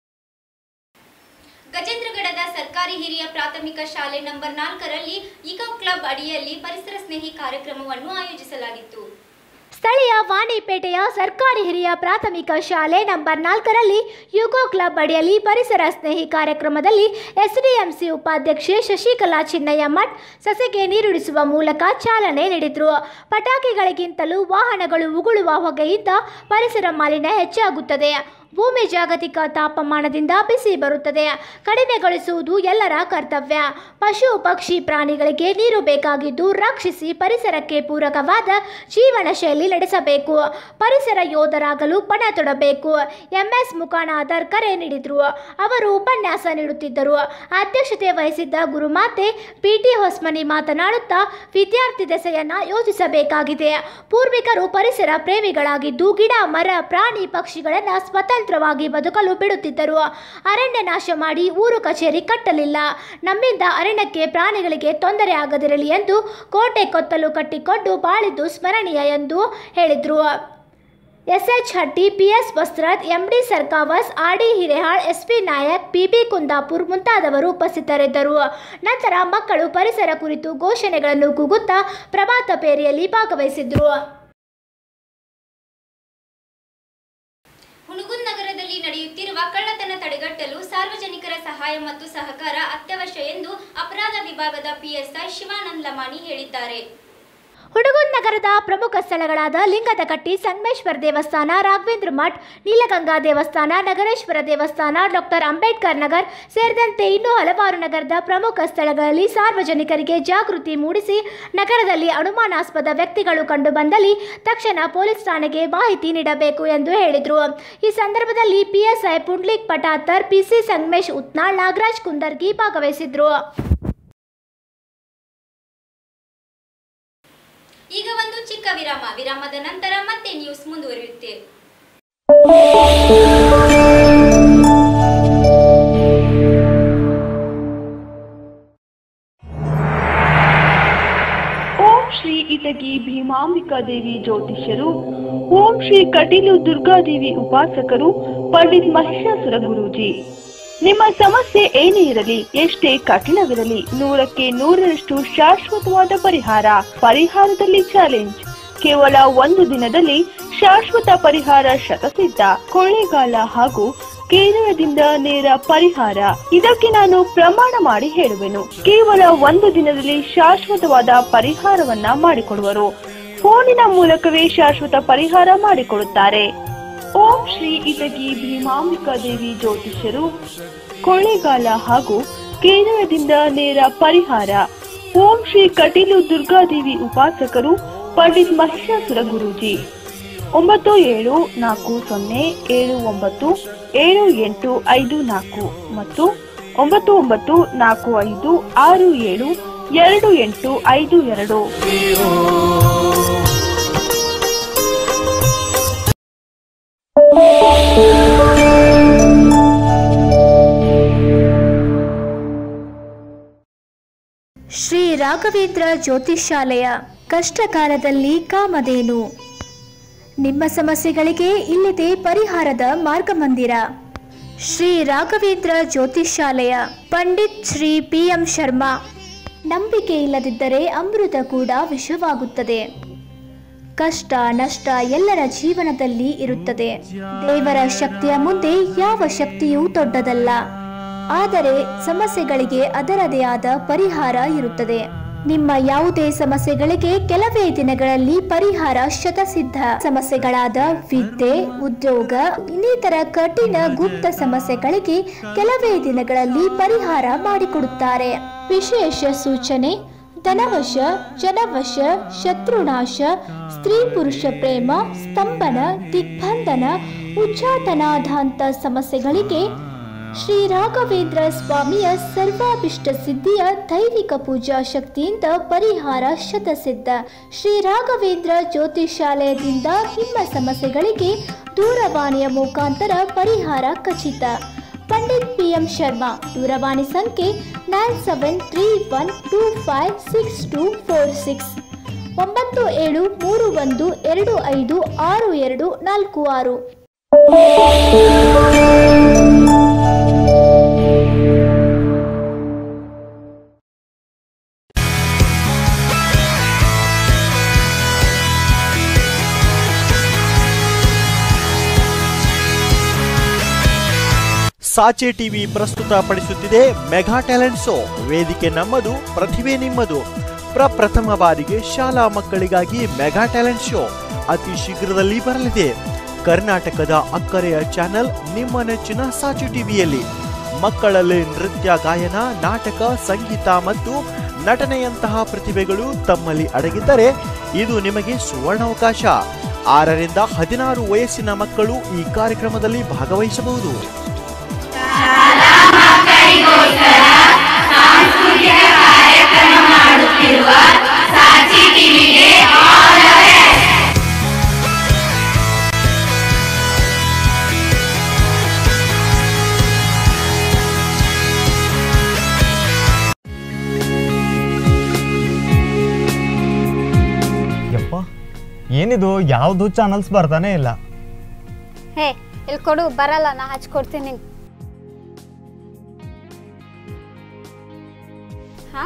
ಗಜೇಂದ್ರಗಡದ ಸರ್ಕಾರಿ ಹಿರಿಯ ಪ್ರಾಥಮಿಕ ಶಾಲೆ ನಂಬರ್ ನಾಲ್ಕರಲ್ಲಿ ಇಕೋ ಕ್ಲಬ್ ಅಡಿಯಲ್ಲಿ ಪರಿಸರ ಸ್ನೇಹಿ ಕಾರ್ಯಕ್ರಮವನ್ನು ಆಯೋಜಿಸಲಾಗಿತ್ತು ಸ್ಥಳೀಯ ವಾಣಿಪೇಟೆಯ ಸರ್ಕಾರಿ ಹಿರಿಯ ಪ್ರಾಥಮಿಕ ಶಾಲೆ ನಂಬರ್ ನಾಲ್ಕರಲ್ಲಿ ಯುಗೋ ಕ್ಲಬ್ ಅಡಿಯಲ್ಲಿ ಪರಿಸರ ಸ್ನೇಹಿ ಕಾರ್ಯಕ್ರಮದಲ್ಲಿ ಎಸ್ಡಿಎಂಸಿ ಉಪಾಧ್ಯಕ್ಷೆ ಶಶಿಕಲಾ ಚಿನ್ನಯ್ಯ ಮಠ್ ಸಸಿಗೆ ನೀರುಣಿಸುವ ಮೂಲಕ ಚಾಲನೆ ನೀಡಿದರು ಪಟಾಕಿಗಳಿಗಿಂತಲೂ ವಾಹನಗಳು ಉಗುಳುವ ಹೊಗೆಯಿಂದ ಪರಿಸರ ಮಾಲಿನ್ಯ ಹೆಚ್ಚಾಗುತ್ತದೆ ಭೂಮಿ ಜಾಗತಿಕ ತಾಪಮಾನದಿಂದ ಬಿಸಿ ಬರುತ್ತದೆ ಕಡಿಮೆಗೊಳಿಸುವುದು ಎಲ್ಲರ ಕರ್ತವ್ಯ ಪಶು ಪಕ್ಷಿ ಪ್ರಾಣಿಗಳಿಗೆ ನೀರು ಬೇಕಾಗಿದ್ದು ರಕ್ಷಿಸಿ ಪರಿಸರಕ್ಕೆ ಪೂರಕವಾದ ಜೀವನ ಶೈಲಿ ನಡೆಸಬೇಕು ಪರಿಸರ ಯೋಧರಾಗಲು ಪಣ ತೊಡಬೇಕು ಎಂಎಸ್ ಮುಖಾನಾದರ್ ಕರೆ ನೀಡಿದರು ಅವರು ಉಪನ್ಯಾಸ ನೀಡುತ್ತಿದ್ದರು ಅಧ್ಯಕ್ಷತೆ ವಹಿಸಿದ್ದ ಗುರುಮಾತೆ ಪಿಟಿ ಹೊಸ್ಮನಿ ಮಾತನಾಡುತ್ತಾ ವಿದ್ಯಾರ್ಥಿ ದೆಸೆಯನ್ನ ಯೋಚಿಸಬೇಕಾಗಿದೆ ಪೂರ್ವಿಕರು ಪರಿಸರ ಪ್ರೇಮಿಗಳಾಗಿದ್ದು ಗಿಡ ಮರ ಪ್ರಾಣಿ ಪಕ್ಷಿಗಳನ್ನು ಸ್ವತಂತ್ರವಾಗಿ ಬದುಕಲು ಬಿಡುತ್ತಿದ್ದರು ಅರಣ್ಯ ನಾಶ ಮಾಡಿ ಊರು ಕಚೇರಿ ಕಟ್ಟಲಿಲ್ಲ ನಮ್ಮಿಂದ ಅರಣ್ಯಕ್ಕೆ ಪ್ರಾಣಿಗಳಿಗೆ ತೊಂದರೆ ಆಗದಿರಲಿ ಎಂದು ಕೋಟೆ ಕೊತ್ತಲು ಕಟ್ಟಿಕೊಂಡು ಬಾಳಿದ್ದು ಸ್ಮರಣೀಯ ಎಂದು ಹೇಳಿದರು SH Hatti PS Vastrad MD Sarkavas RD Hirehal SP Nayak PB Kundapur ಮುಂತಾದವರು ಉಪಸ್ಥಿತರಿದ್ದರು ನಂತರ ಮಕ್ಕಳು ಪರಿಸರ ಕುರಿತು ಘೋಷಣೆಗಳನ್ನು ಕೂಗುತ್ತಾ ಪ್ರಭಾತ ಪೇರಿಯಲ್ಲಿ ಭಾಗವಹಿಸಿದ್ರು ಹುಣಗುಂದ್ ನಗರದಲ್ಲಿ ನಡೆಯುತ್ತಿರುವ ಕಳ್ಳತನ ತಡೆಗಟ್ಟಲು ಸಾರ್ವಜನಿಕರ ಸಹಾಯ ಮತ್ತು ಸಹಕಾರ ಅತ್ಯವಶ್ಯ ಎಂದು ಅಪರಾಧ ವಿಭಾಗದ ಪಿಎಸ್ಐ ಶಿವಾನಂದ್ ಲಮಾಣಿ ಹೇಳಿದ್ದಾರೆ ಹುಡುಗುನ್ ನಗರದ ಪ್ರಮುಖ ಸ್ಥಳಗಳಾದ ಲಿಂಗದಕಟ್ಟಿ ಸಂಗಮೇಶ್ವರ ದೇವಸ್ಥಾನ ರಾಘವೇಂದ್ರ ಮಠ್ ನೀಲಗಂಗಾ ದೇವಸ್ಥಾನ ನಗರೇಶ್ವರ ದೇವಸ್ಥಾನ ಡಾಕ್ಟರ್ ಅಂಬೇಡ್ಕರ್ ನಗರ್ ಸೇರಿದಂತೆ ಇನ್ನೂ ಹಲವಾರು ನಗರದ ಪ್ರಮುಖ ಸ್ಥಳಗಳಲ್ಲಿ ಸಾರ್ವಜನಿಕರಿಗೆ ಜಾಗೃತಿ ಮೂಡಿಸಿ ನಗರದಲ್ಲಿ ಅನುಮಾನಾಸ್ಪದ ವ್ಯಕ್ತಿಗಳು ಕಂಡುಬಂದಲ್ಲಿ ತಕ್ಷಣ ಪೊಲೀಸ್ ಠಾಣೆಗೆ ಮಾಹಿತಿ ನೀಡಬೇಕು ಎಂದು ಹೇಳಿದರು ಈ ಸಂದರ್ಭದಲ್ಲಿ ಪಿಎಸ್ಐ ಪುಂಡ್ಲಿಕ್ ಪಟಾತರ್ ಪಿಸಿ ಸಂಗಮೇಶ್ ಉತ್ನಾಳ್ ನಾಗರಾಜ್ ಕುಂದರ್ಗಿ ಭಾಗವಹಿಸಿದ್ರು ಈಗ ಒಂದು ಚಿಕ್ಕ ವಿರಾಮ ವಿರಾಮದ ನಂತರ ಮತ್ತೆ ನ್ಯೂಸ್ ಮುಂದುವರಿಯುತ್ತೆ ಓಂ ಶ್ರೀ ಇಟಗಿ ಭೀಮಾಂಬಿಕಾ ದೇವಿ ಜ್ಯೋತಿಷ್ಯರು ಓಂ ಶ್ರೀ ಕಟೀಲು ದುರ್ಗಾದೇವಿ ಉಪಾಸಕರು ಪಂಡಿತ್ ಮಹಿಷಾಸುರ ಗುರೂಜಿ ನಿಮ್ಮ ಸಮಸ್ಯೆ ಏನೇ ಇರಲಿ ಎಷ್ಟೇ ಕಠಿಣವಿರಲಿ ನೂರಕ್ಕೆ ನೂರರಷ್ಟು ಶಾಶ್ವತವಾದ ಪರಿಹಾರ ಪರಿಹಾರದಲ್ಲಿ ಚಾಲೆಂಜ್ ಕೇವಲ ಒಂದು ದಿನದಲ್ಲಿ ಶಾಶ್ವತ ಪರಿಹಾರ ಶತಸಿದ್ಧ ಕೊಳ್ಳೇಗಾಲ ಹಾಗೂ ಕೇರಳದಿಂದ ನೇರ ಪರಿಹಾರ ಇದಕ್ಕೆ ನಾನು ಪ್ರಮಾಣ ಮಾಡಿ ಹೇಳುವೆನು ಕೇವಲ ಒಂದು ದಿನದಲ್ಲಿ ಶಾಶ್ವತವಾದ ಪರಿಹಾರವನ್ನ ಮಾಡಿಕೊಡುವರು ಫೋನಿನ ಮೂಲಕವೇ ಶಾಶ್ವತ ಪರಿಹಾರ ಮಾಡಿಕೊಡುತ್ತಾರೆ ಓಂ ಶ್ರೀ ಇಟಗಿ ಭೀಮಾಂಬಿಕಾ ದೇವಿ ಜ್ಯೋತಿಷ್ಯರು ಕೊಳ್ಳೇಗಾಲ ಹಾಗೂ ಕೇರಳದಿಂದ ನೇರ ಪರಿಹಾರ ಓಂ ಶ್ರೀ ಕಟೀಲು ದುರ್ಗಾದೇವಿ ಉಪಾಸಕರು ಪಂಡಿತ್ ಮಹಿಷಾಸುರ ಗುರೂಜಿ ಒಂಬತ್ತು ಏಳು ನಾಲ್ಕು ಸೊನ್ನೆ ಏಳು ಒಂಬತ್ತು ಏಳು ಎಂಟು ಐದು ನಾಲ್ಕು ಮತ್ತು ಒಂಬತ್ತು ಒಂಬತ್ತು ನಾಲ್ಕು ಐದು ಆರು ಏಳು ಎರಡು ಎಂಟು ಐದು ಎರಡು ಶ್ರೀ ರಾಘವೇಂದ್ರ ಜ್ಯೋತಿಷಾಲಯ ಕಷ್ಟಕಾಲದಲ್ಲಿ ಕಾಮಧೇನು ನಿಮ್ಮ ಸಮಸ್ಯೆಗಳಿಗೆ ಇಲ್ಲಿದೆ ಪರಿಹಾರದ ಮಾರ್ಗಮಂದಿರ ಶ್ರೀ ರಾಘವೇಂದ್ರ ಜ್ಯೋತಿಷಾಲಯ ಪಂಡಿತ್ ಶ್ರೀ ಪಿ ಎಂ ಶರ್ಮಾ ನಂಬಿಕೆ ಇಲ್ಲದಿದ್ದರೆ ಅಮೃತ ಕೂಡ ವಿಷವಾಗುತ್ತದೆ ಕಷ್ಟ ನಷ್ಟ ಎಲ್ಲರ ಜೀವನದಲ್ಲಿ ಇರುತ್ತದೆ ದೇವರ ಶಕ್ತಿಯ ಮುಂದೆ ಯಾವ ಶಕ್ತಿಯೂ ದೊಡ್ಡದಲ್ಲ ಆದರೆ ಸಮಸ್ಯೆಗಳಿಗೆ ಅದರದೇ ಆದ ಪರಿಹಾರ ಇರುತ್ತದೆ ನಿಮ್ಮ ಯಾವುದೇ ಸಮಸ್ಯೆಗಳಿಗೆ ಕೆಲವೇ ದಿನಗಳಲ್ಲಿ ಪರಿಹಾರ ಶತಸಿದ್ಧ ಸಮಸ್ಯೆಗಳಾದ ವಿದ್ಯೆ ಉದ್ಯೋಗ ಇನ್ನಿತರ ಕಠಿಣ ಗುಪ್ತ ಸಮಸ್ಯೆಗಳಿಗೆ ಕೆಲವೇ ದಿನಗಳಲ್ಲಿ ಪರಿಹಾರ ಮಾಡಿಕೊಡುತ್ತಾರೆ ವಿಶೇಷ ಸೂಚನೆ ಧನವಶ ಜನವಶ ಶತ್ರುನಾಶ ಸ್ತ್ರೀ ಪುರುಷ ಪ್ರೇಮ ಸ್ತಂಭನ ದಿಗ್ಬಂಧನ ಉಚ್ಚಾಟನಾಧಾಂತ ಸಮಸ್ಯೆಗಳಿಗೆ ಶ್ರೀ ರಾಘವೇಂದ್ರ ಸ್ವಾಮಿಯ ಸರ್ವಾಭಿಷ್ಟ ಸಿದ್ಧಿಯ ದೈವಿಕ ಪೂಜಾ ಶಕ್ತಿಯಿಂದ ಪರಿಹಾರ ಶತಸಿದ್ಧ ಶ್ರೀ ರಾಘವೇಂದ್ರ ಜ್ಯೋತಿಷಾಲಯದಿಂದ ನಿಮ್ಮ ಸಮಸ್ಯೆಗಳಿಗೆ ದೂರವಾಣಿಯ ಮುಖಾಂತರ ಪರಿಹಾರ ಖಚಿತ ಪಂಡಿತ್ ಪಿ ಎಂ ಶರ್ಮಾ ದೂರವಾಣಿ ಸಂಖ್ಯೆ nine seven three one two five six two four six ಒಂಬತ್ತು ಏಳು ಮೂರು ಒಂದು ಎರಡು ಐದು ಆರು ಎರಡು ನಾಲ್ಕು ಆರು ಸಾಚೆ ಟಿವಿ ಪ್ರಸ್ತುತಪಡಿಸುತ್ತಿದೆ ಮೆಗಾ ಟ್ಯಾಲೆಂಟ್ ಶೋ ವೇದಿಕೆ ನಮ್ಮದು ಪ್ರತಿಭೆ ನಿಮ್ಮದು ಪ್ರಪ್ರಥಮ ಬಾರಿಗೆ ಶಾಲಾ ಮಕ್ಕಳಿಗಾಗಿ ಮೆಗಾ ಟ್ಯಾಲೆಂಟ್ ಶೋ ಅತಿ ಶೀಘ್ರದಲ್ಲಿ ಬರಲಿದೆ ಕರ್ನಾಟಕದ ಅಕ್ಕರೆಯ ಚಾನೆಲ್ ನಿಮ್ಮ ನೆಚ್ಚಿನ ಸಾಚೆ ಟಿವಿಯಲ್ಲಿ ಮಕ್ಕಳಲ್ಲಿ ನೃತ್ಯ ಗಾಯನ ನಾಟಕ ಸಂಗೀತ ಮತ್ತು ನಟನೆಯಂತಹ ಪ್ರತಿಭೆಗಳು ತಮ್ಮಲ್ಲಿ ಅಡಗಿದ್ದರೆ ಇದು ನಿಮಗೆ ಸುವರ್ಣಾವಕಾಶ ಆರರಿಂದ ಹದಿನಾರು ವಯಸ್ಸಿನ ಮಕ್ಕಳು ಈ ಕಾರ್ಯಕ್ರಮದಲ್ಲಿ ಭಾಗವಹಿಸಬಹುದು ಯಪ್ಪ ಏನಿದು ಯಾವುದು ಚಾನಲ್ಸ್ ಬರ್ತಾನೆ ಇಲ್ಲ ಹೇ ಇಲ್ಲಿ ಕೊಡು ಬರಲ್ಲ ನಾ ಹಚ್ಕೊಡ್ತೀನಿ ಹಾ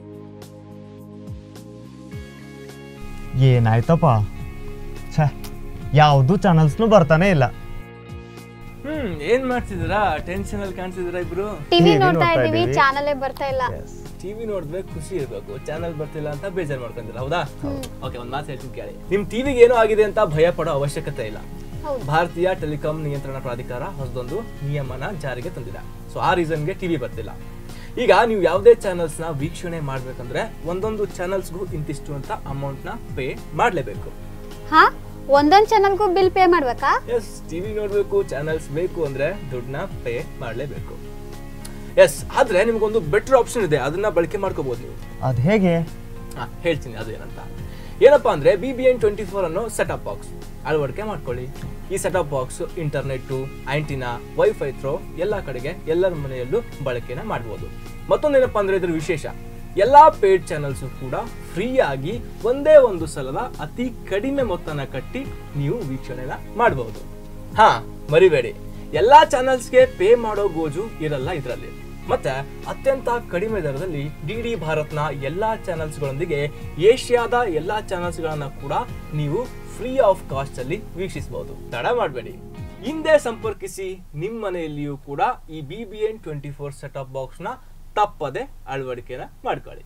ಏನಾಯ್ತಪ್ಪ ಛೇ ಯಾವುದು ಚಾನಲ್ಸ್ನು ಬರ್ತಾನೆ ಇಲ್ಲ ಹ್ಮ್ ಏನ್ ಮಾಡ್ತಿದ್ದೀರಾ ಟೆನ್ಷನ್ ಅಲ್ಲಿ ಕಾಣಿಸಿದಿರಾ ಇಬ್ರು ಟಿವಿ ನೋಡ್ತಾ ಇದೀವಿ ಚಾನಲೇ ಬರ್ತಾ ಇಲ್ಲ ಟಿವಿ ನೋಡ್ಬೇಕು ಖುಷಿ ಇರ್ಬೇಕು ಚಾನಲ್ ಬರ್ತಿಲ್ಲ ಅಂತ ಬೇಜಾರ್ ಮಾಡ್ಕೊಂತೀರಾ ಹೌದಾ ಓಕೆ ಒಂದ್ ಮಾತು ಹೇಳ್ತೀನಿ ಕೇಳಿ ನಿಮ್ ಟಿವಿಗೆ ಏನೋ ಆಗಿದೆ ಅಂತ ಭಯ ಪಡೋ ಅವಶ್ಯಕತೆ ಇಲ್ಲ ಹೌದು. ಭಾರತೀಯ ಟೆಲಿಕಾಂ ನಿಯಂತ್ರಣ ಪ್ರಾಧಿಕಾರ ಹೊಸದೊಂದು ನಿಯಮನ ಜಾರಿಗೆ ತಂದಿದೆ ಸೊ ಆ ರೀಸನ್ಗೆ ಟಿವಿ ಬರ್ತಿಲ್ಲ ಈಗ ನೀವು ಯಾವುದೇ ಚಾನಲ್ಸ್ ನ ವೀಕ್ಷಣೆ ಮಾಡ್ಬೇಕಂದ್ರೆ ಒಂದೊಂದು ಚಾನಲ್ಸ್ಗೂ ಇಂತಿಷ್ಟು ಅಂತ ಅಮೌಂಟ್ ನ ಪೇ ಮಾಡ್ಲೇಬೇಕು ಹಾ ಒಂದೊಂದ್ ಚಾನಲ್ಗೂ ಬಿಲ್ ಪೇ ಮಾಡ್ಬೇಕಾ ಎಸ್ ಟಿವಿ ನೋಡ್ಬೇಕು ಚಾನಲ್ಸ್ ಬೇಕು ಅಂದ್ರೆ ದುಡ್ಡನ್ನ ಪೇ ಮಾಡ್ಲೇಬೇಕು ಎಸ್ ಆದ್ರೆ ನಿಮ್ಗೊಂದು ಬೆಟರ್ ಆಪ್ಷನ್ ಇದೆ ಅದನ್ನ ಬಳಕೆ ಮಾಡ್ಕೋಬಹುದು ನೀವು ಅದು ಹೇಗೆ ಹಾ, ಹೇಳ್ತೀನಿ ಅದು ಏನಂತ ಏನಪ್ಪಾ ಅಂದ್ರೆ B B N twenty four ಅನ್ನೋ ಸೆಟಪ್ ಬಾಕ್ಸ್ ಅಳವಡಿಕೆ ಮಾಡ್ಕೊಳ್ಳಿ ಈ setup box internet antenna wifi through ಎಲ್ಲ ಕಡೆಗೆ ಎಲ್ಲರ ಮನೆಯಲ್ಲೂ ಬಳಕೆನ ಮಾಡ್ಬೋದು ಮತ್ತೊಂದೇನಪ್ಪಾ ಅಂದ್ರೆ ಇದ್ರ ವಿಶೇಷ ಎಲ್ಲಾ ಪೇಡ್ ಚಾನಲ್ಸ್ ಕೂಡ ಫ್ರೀ ಆಗಿ ಒಂದೇ ಒಂದು ಸಲದ ಅತಿ ಕಡಿಮೆ ಮೊತ್ತನ ಕಟ್ಟಿ ನೀವು ವೀಕ್ಷಣೆನ ಮಾಡಬಹುದು ಹಾ ಮರಿಬೇಡಿ ಎಲ್ಲಾ ಚಾನಲ್ಸ್ಗೆ ಪೇ ಮಾಡೋ ಗೋಜು ಇರಲ್ಲ ಇದರಲ್ಲಿ ಮತ್ತೆ ಅತ್ಯಂತ ಕಡಿಮೆ ದರದಲ್ಲಿ ಡಿ ಡಿ ಭಾರತ್ನ ಎಲ್ಲಾ ಚಾನಲ್ಸ್ಗಳೊಂದಿಗೆ ಏಷ್ಯಾದ ಎಲ್ಲಾ ಚಾನಲ್ಸ್ಗಳನ್ನ ಕೂಡ ನೀವು ಫ್ರೀ ಆಫ್ ಕಾಸ್ಟ್ ಅಲ್ಲಿ ವೀಕ್ಷಿಸಬಹುದು ತಡ ಮಾಡಬೇಡಿ ಹಿಂದೆ ಸಂಪರ್ಕಿಸಿ ನಿಮ್ಮ ಮನೆಯಲ್ಲಿಯೂ ಕೂಡ ಈ B B N twenty four setup box ನ ತಪ್ಪದೆ ಅಳವಡಿಕೆನ ಮಾಡ್ಕೊಳ್ಳಿ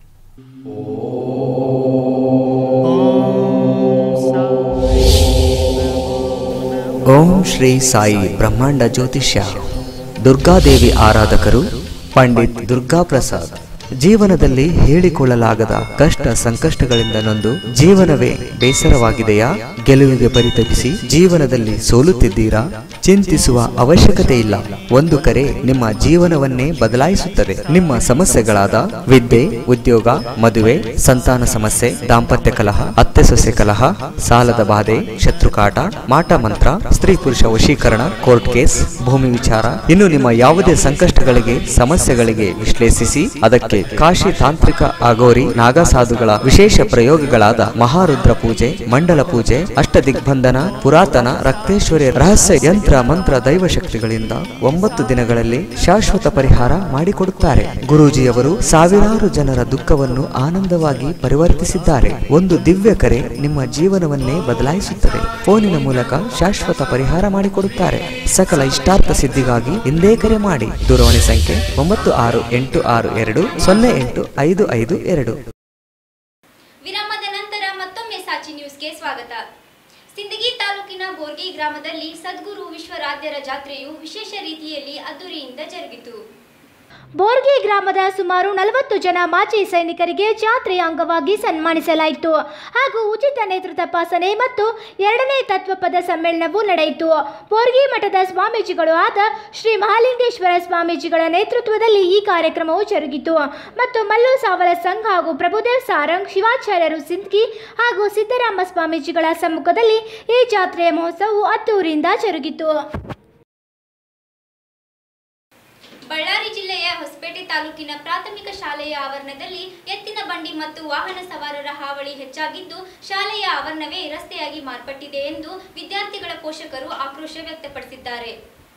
ಓಂ ಶ್ರೀ ಸಾಯಿ ಬ್ರಹ್ಮಾಂಡ ಜ್ಯೋತಿಷ್ಯ ದುರ್ಗಾದೇವಿ ಆರಾಧಕರು ಪಂಡಿತ್ ದುರ್ಗಾ ಪ್ರಸಾದ್ ಜೀವನದಲ್ಲಿ ಹೇಳಿಕೊಳ್ಳಲಾಗದ ಕಷ್ಟ ಸಂಕಷ್ಟಗಳಿಂದ ನೊಂದು ಜೀವನವೇ ಬೇಸರವಾಗಿದೆಯಾ ಗೆಲುವಿಗೆ ಪರಿತಪಿಸಿ ಜೀವನದಲ್ಲಿ ಸೋಲುತ್ತಿದ್ದೀರಾ ಚಿಂತಿಸುವ ಅವಶ್ಯಕತೆ ಇಲ್ಲ ಒಂದು ಕರೆ ನಿಮ್ಮ ಜೀವನವನ್ನೇ ಬದಲಾಯಿಸುತ್ತದೆ ನಿಮ್ಮ ಸಮಸ್ಯೆಗಳಾದ ವಿದ್ಯೆ ಉದ್ಯೋಗ ಮದುವೆ ಸಂತಾನ ಸಮಸ್ಯೆ ದಾಂಪತ್ಯ ಕಲಹ ಅತ್ತೆ ಸೊಸೆ ಕಲಹ ಸಾಲದ ಬಾಧೆ ಶತ್ರುಕಾಟ ಮಾಟ ಮಂತ್ರ ಸ್ತ್ರೀ ಪುರುಷ ವಶೀಕರಣ ಕೋರ್ಟ್ ಕೇಸ್ ಭೂಮಿ ವಿಚಾರ ಇನ್ನು ನಿಮ್ಮ ಯಾವುದೇ ಸಂಕಷ್ಟಗಳಿಗೆ ಸಮಸ್ಯೆಗಳಿಗೆ ವಿಶ್ಲೇಷಿಸಿ ಅದಕ್ಕೆ ಕಾಶಿ ತಾಂತ್ರಿಕ ಅಗೋರಿ ನಾಗಸಾಧುಗಳ ವಿಶೇಷ ಪ್ರಯೋಗಗಳಾದ ಮಹಾರುದ್ರ ಪೂಜೆ ಮಂಡಲ ಪೂಜೆ ಅಷ್ಟದಿಗ್ಬಂಧನ ಪುರಾತನ ರಕ್ತೇಶ್ವರಿ ರಹಸ್ಯ ಯಂತ್ರ ಮಂತ್ರ ದೈವ ಶಕ್ತಿಗಳಿಂದ ಒಂಬತ್ತು ದಿನಗಳಲ್ಲಿ ಶಾಶ್ವತ ಪರಿಹಾರ ಮಾಡಿಕೊಡುತ್ತಾರೆ ಗುರೂಜಿಯವರು ಸಾವಿರಾರು ಜನರ ದುಃಖವನ್ನು ಆನಂದವಾಗಿ ಪರಿವರ್ತಿಸಿದ್ದಾರೆ ಒಂದು ದಿವ್ಯ ಕರೆ ನಿಮ್ಮ ಜೀವನವನ್ನೇ ಬದಲಾಯಿಸುತ್ತದೆ ಫೋನಿನ ಮೂಲಕ ಶಾಶ್ವತ ಪರಿಹಾರ ಮಾಡಿಕೊಡುತ್ತಾರೆ ಸಕಲ ಇಷ್ಟಾರ್ಥ ಸಿದ್ಧಿಗಾಗಿ ಹಿಂದೆ ಕರೆ ಮಾಡಿ ದೂರವಾಣಿ ಸಂಖ್ಯೆ ಒಂಬತ್ತು ಆರು ಎಂಟು ಆರು ಎರಡು ಸೊನ್ನೆ ಎಂಟು ಐದು ಐದು ಎರಡು ವಿರಾಮದ ನಂತರ ಮತ್ತೊಮ್ಮೆ ಸಾಚಿ ನ್ಯೂಸ್ಗೆ ಸ್ವಾಗತ ಸಿಂದಗಿ ತಾಲೂಕಿನ ಬೋರ್ಗಿ ಗ್ರಾಮದಲ್ಲಿ ಸದ್ಗುರು ವಿಶ್ವರಾಧ್ಯರ ಜಾತ್ರೆಯು ವಿಶೇಷ ರೀತಿಯಲ್ಲಿ ಅದ್ದೂರಿಯಿಂದ ಜರುಗಿತು ಬೋರ್ಗಿ ಗ್ರಾಮದ ಸುಮಾರು ನಲವತ್ತು ಜನ ಮಾಜಿ ಸೈನಿಕರಿಗೆ ಜಾತ್ರೆಯ ಅಂಗವಾಗಿ ಸನ್ಮಾನಿಸಲಾಯಿತು ಹಾಗೂ ಉಚಿತ ನೇತ್ರ ತಪಾಸಣೆ ಮತ್ತು ಎರಡನೇ ತತ್ವಪದ ಸಮ್ಮೇಳನವು ನಡೆಯಿತು ಬೋರ್ಗಿ ಮಠದ ಸ್ವಾಮೀಜಿಗಳು ಆದ ಶ್ರೀ ಮಹಾಲಿಂಗೇಶ್ವರ ಸ್ವಾಮೀಜಿಗಳ ನೇತೃತ್ವದಲ್ಲಿ ಈ ಕಾರ್ಯಕ್ರಮವು ಜರುಗಿತು ಮತ್ತು ಮಲ್ಲು ಸಾವಲ ಸಂಘ ಹಾಗೂ ಪ್ರಭುದೇವ್ ಸಾರಂಗ್ ಶಿವಾಚಾರ್ಯರು ಸಿಂದ್ಗಿ ಹಾಗೂ ಸಿದ್ದರಾಮ ಸ್ವಾಮೀಜಿಗಳ ಸಮ್ಮುಖದಲ್ಲಿ ಈ ಜಾತ್ರೆಯ ಮಹೋತ್ಸವವು ಅದ್ದೂರಿಯಿಂದ ಜರುಗಿತು ಬಳ್ಳಾರಿ ಜಿಲ್ಲೆಯ ಹೊಸಪೇಟೆ ತಾಲೂಕಿನ ಪ್ರಾಥಮಿಕ ಶಾಲೆಯ ಆವರಣದಲ್ಲಿ ಎತ್ತಿನ ಬಂಡಿ ಮತ್ತು ವಾಹನ ಸವಾರರ ಹಾವಳಿ ಹೆಚ್ಚಾಗಿದ್ದು ಶಾಲೆಯ ಆವರಣವೇ ರಸ್ತೆಯಾಗಿ ಮಾರ್ಪಟ್ಟಿದೆ ಎಂದು ವಿದ್ಯಾರ್ಥಿಗಳ ಪೋಷಕರು ಆಕ್ರೋಶ ವ್ಯಕ್ತಪಡಿಸಿದ್ದಾರೆ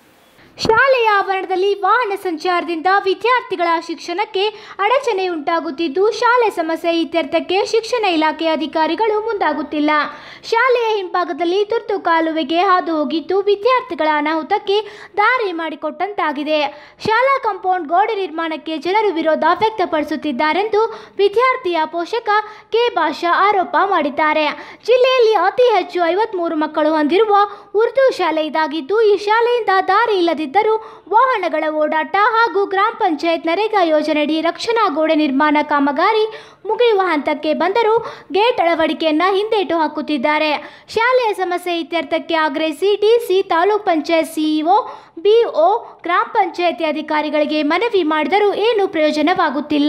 ಶಾಲೆಯ ಆವರಣದಲ್ಲಿ ವಾಹನ ಸಂಚಾರದಿಂದ ವಿದ್ಯಾರ್ಥಿಗಳ ಶಿಕ್ಷಣಕ್ಕೆ ಅಡಚಣೆ ಉಂಟಾಗುತ್ತಿದ್ದು ಶಾಲೆ ಸಮಸ್ಯೆ ಇತ್ಯರ್ಥಕ್ಕೆ ಶಿಕ್ಷಣ ಇಲಾಖೆ ಅಧಿಕಾರಿಗಳು ಮುಂದಾಗುತ್ತಿಲ್ಲ ಶಾಲೆಯ ಹಿಂಭಾಗದಲ್ಲಿ ತುರ್ತು ಕಾಲುವೆಗೆ ಹಾದು ಹೋಗಿದ್ದು ವಿದ್ಯಾರ್ಥಿಗಳ ಅನಾಹುತಕ್ಕೆ ದಾರಿ ಮಾಡಿಕೊಟ್ಟಂತಾಗಿದೆ ಶಾಲಾ ಕಾಂಪೌಂಡ್ ಗೋಡೆ ನಿರ್ಮಾಣಕ್ಕೆ ಜನರು ವಿರೋಧ ವ್ಯಕ್ತಪಡಿಸುತ್ತಿದ್ದಾರೆಂದು ವಿದ್ಯಾರ್ಥಿಯ ಪೋಷಕ ಕೆ ಭಾಷಾ ಆರೋಪ ಮಾಡಿದ್ದಾರೆ ಜಿಲ್ಲೆಯಲ್ಲಿ ಅತಿ ಹೆಚ್ಚು ಐವತ್ಮೂರು ಮಕ್ಕಳು ಹೊಂದಿರುವ ಉರ್ದು ಶಾಲೆ ಇದಾಗಿದ್ದು ಈ ಶಾಲೆಯಿಂದ ದಾರಿ ಇಲ್ಲದಿದ್ದರೂ ವಾಹನಗಳ ಓಡಾಟ ಹಾಗೂ ಗ್ರಾಮ ಪಂಚಾಯತ್ ನರೇಗಾ ಯೋಜನೆಯಡಿ ರಕ್ಷಣಾ ಗೋಡೆ ನಿರ್ಮಾಣ ಕಾಮಗಾರಿ ಮುಗಿಯುವ ಹಂತಕ್ಕೆ ಬಂದರೂ ಗೇಟ್ ಅಳವಡಿಕೆಯನ್ನ ಹಿಂದೇಟು ಹಾಕುತ್ತಿದ್ದಾರೆ ಶಾಲೆಯ ಸಮಸ್ಯೆ ಇತ್ಯರ್ಥಕ್ಕೆ ಆಗ್ರಹಿಸಿ DC taluk panchayat CEO BO ಗ್ರಾಮ ಪಂಚಾಯತಿ ಅಧಿಕಾರಿಗಳಿಗೆ ಮನವಿ ಮಾಡಿದರೂ ಏನೂ ಪ್ರಯೋಜನವಾಗುತ್ತಿಲ್ಲ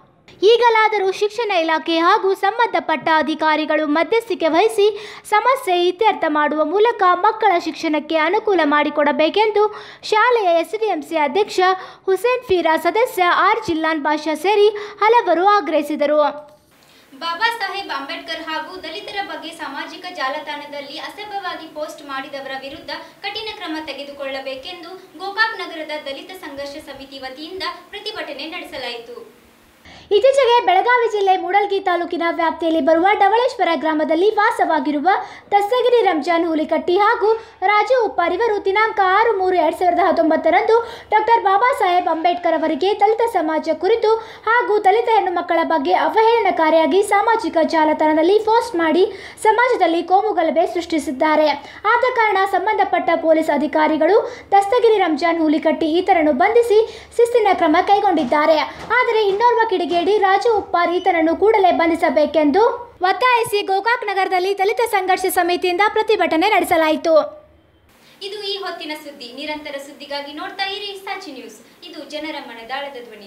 ಈಗಲಾದರೂ ಶಿಕ್ಷಣ ಇಲಾಖೆ ಹಾಗೂ ಸಂಬಂಧಪಟ್ಟ ಅಧಿಕಾರಿಗಳು ಮಧ್ಯಸ್ಥಿಕೆ ವಹಿಸಿ ಸಮಸ್ಯೆ ಇತ್ಯರ್ಥ ಮಾಡುವ ಮೂಲಕ ಮಕ್ಕಳ ಶಿಕ್ಷಣಕ್ಕೆ ಅನುಕೂಲ ಮಾಡಿಕೊಡಬೇಕೆಂದು ಶಾಲೆಯ ಎಸ್ಡಿಎಂಸಿ ಅಧ್ಯಕ್ಷ ಹುಸೇನ್ ಫೀರಾ ಸದಸ್ಯ ಆರ್ ಜಿಲ್ಲಾನ್ ಬಾಷಾ ಸೇರಿ ಹಲವರು ಆಗ್ರಹಿಸಿದರು ಬಾಬಾ ಸಾಹೇಬ್ ಅಂಬೇಡ್ಕರ್ ಹಾಗೂ ದಲಿತರ ಬಗ್ಗೆ ಸಾಮಾಜಿಕ ಜಾಲತಾಣದಲ್ಲಿ ಅಸಭ್ಯವಾಗಿ ಪೋಸ್ಟ್ ಮಾಡಿದವರ ವಿರುದ್ಧ ಕಠಿಣ ಕ್ರಮ ತೆಗೆದುಕೊಳ್ಳಬೇಕೆಂದು ಗೋಕಾಕ್ ನಗರದ ದಲಿತ ಸಂಘರ್ಷ ಸಮಿತಿ ವತಿಯಿಂದ ಪ್ರತಿಭಟನೆ ನಡೆಸಲಾಯಿತು ಇತ್ತೀಚೆಗೆ ಬೆಳಗಾವಿ ಜಿಲ್ಲೆ ಮೂಡಲ್ಗಿ ತಾಲೂಕಿನ ವ್ಯಾಪ್ತಿಯಲ್ಲಿ ಬರುವ ಡವಳೇಶ್ವರ ಗ್ರಾಮದಲ್ಲಿ ವಾಸವಾಗಿರುವ ದಸ್ತಗಿರಿ ರಂಜಾನ್ ಹುಲಿಕಟ್ಟಿ ಹಾಗೂ ರಾಜು ಉಪ್ಪಾರ್ ಇವರು ದಿನಾಂಕ ಆರು ಮೂರು ಎರಡ್ ಸಾವಿರದ ಹತ್ತೊಂಬತ್ತರಂದು ಡಾಕ್ಟರ್ ಬಾಬಾ ಸಾಹೇಬ್ ಅಂಬೇಡ್ಕರ್ ಅವರಿಗೆ ದಲಿತ ಸಮಾಜ ಕುರಿತು ಹಾಗೂ ದಲಿತ ಹೆಣ್ಣು ಮಕ್ಕಳ ಬಗ್ಗೆ ಅವಹೇಳನಕಾರಿಯಾಗಿ ಸಾಮಾಜಿಕ ಜಾಲತಾಣದಲ್ಲಿ ಪೋಸ್ಟ್ ಮಾಡಿ ಸಮಾಜದಲ್ಲಿ ಕೋಮುಗಲಭೆ ಸೃಷ್ಟಿಸಿದ್ದಾರೆ ಆದ ಕಾರಣ ಸಂಬಂಧಪಟ್ಟ ಪೊಲೀಸ್ ಅಧಿಕಾರಿಗಳು ದಸ್ತಗಿರಿ ರಂಜಾನ್ ಹುಲಿಕಟ್ಟಿ ಈತನನ್ನು ಬಂಧಿಸಿ ಶಿಸ್ತಿನ ಕ್ರಮ ಕೈಗೊಂಡಿದ್ದಾರೆ ಆದರೆ ಇನ್ನೋರ್ವ ಕಿಡಿಗೇಡಿ ರಾಜು ಉಪ್ಪಾರ್ ಈತನನ್ನು ಕೂಡಲೇ ಬಂಧಿಸಬೇಕೆಂದು ಒತ್ತಾಯಿಸಿ ಗೋಕಾಕ್ ನಗರದಲ್ಲಿ ದಲಿತ ಸಂಘರ್ಷ ಸಮಿತಿಯಿಂದ ಪ್ರತಿಭಟನೆ ನಡೆಸಲಾಯಿತು ಇದು ಈ ಹೊತ್ತಿನ ಸುದ್ದಿ ನಿರಂತರ ಸುದ್ದಿಗಾಗಿ ನೋಡ್ತಾ ಇರಿ ಸಾಚಿ ನ್ಯೂಸ್ ಇದು ಜನರ ಮನದಾಳದ ಧ್ವನಿ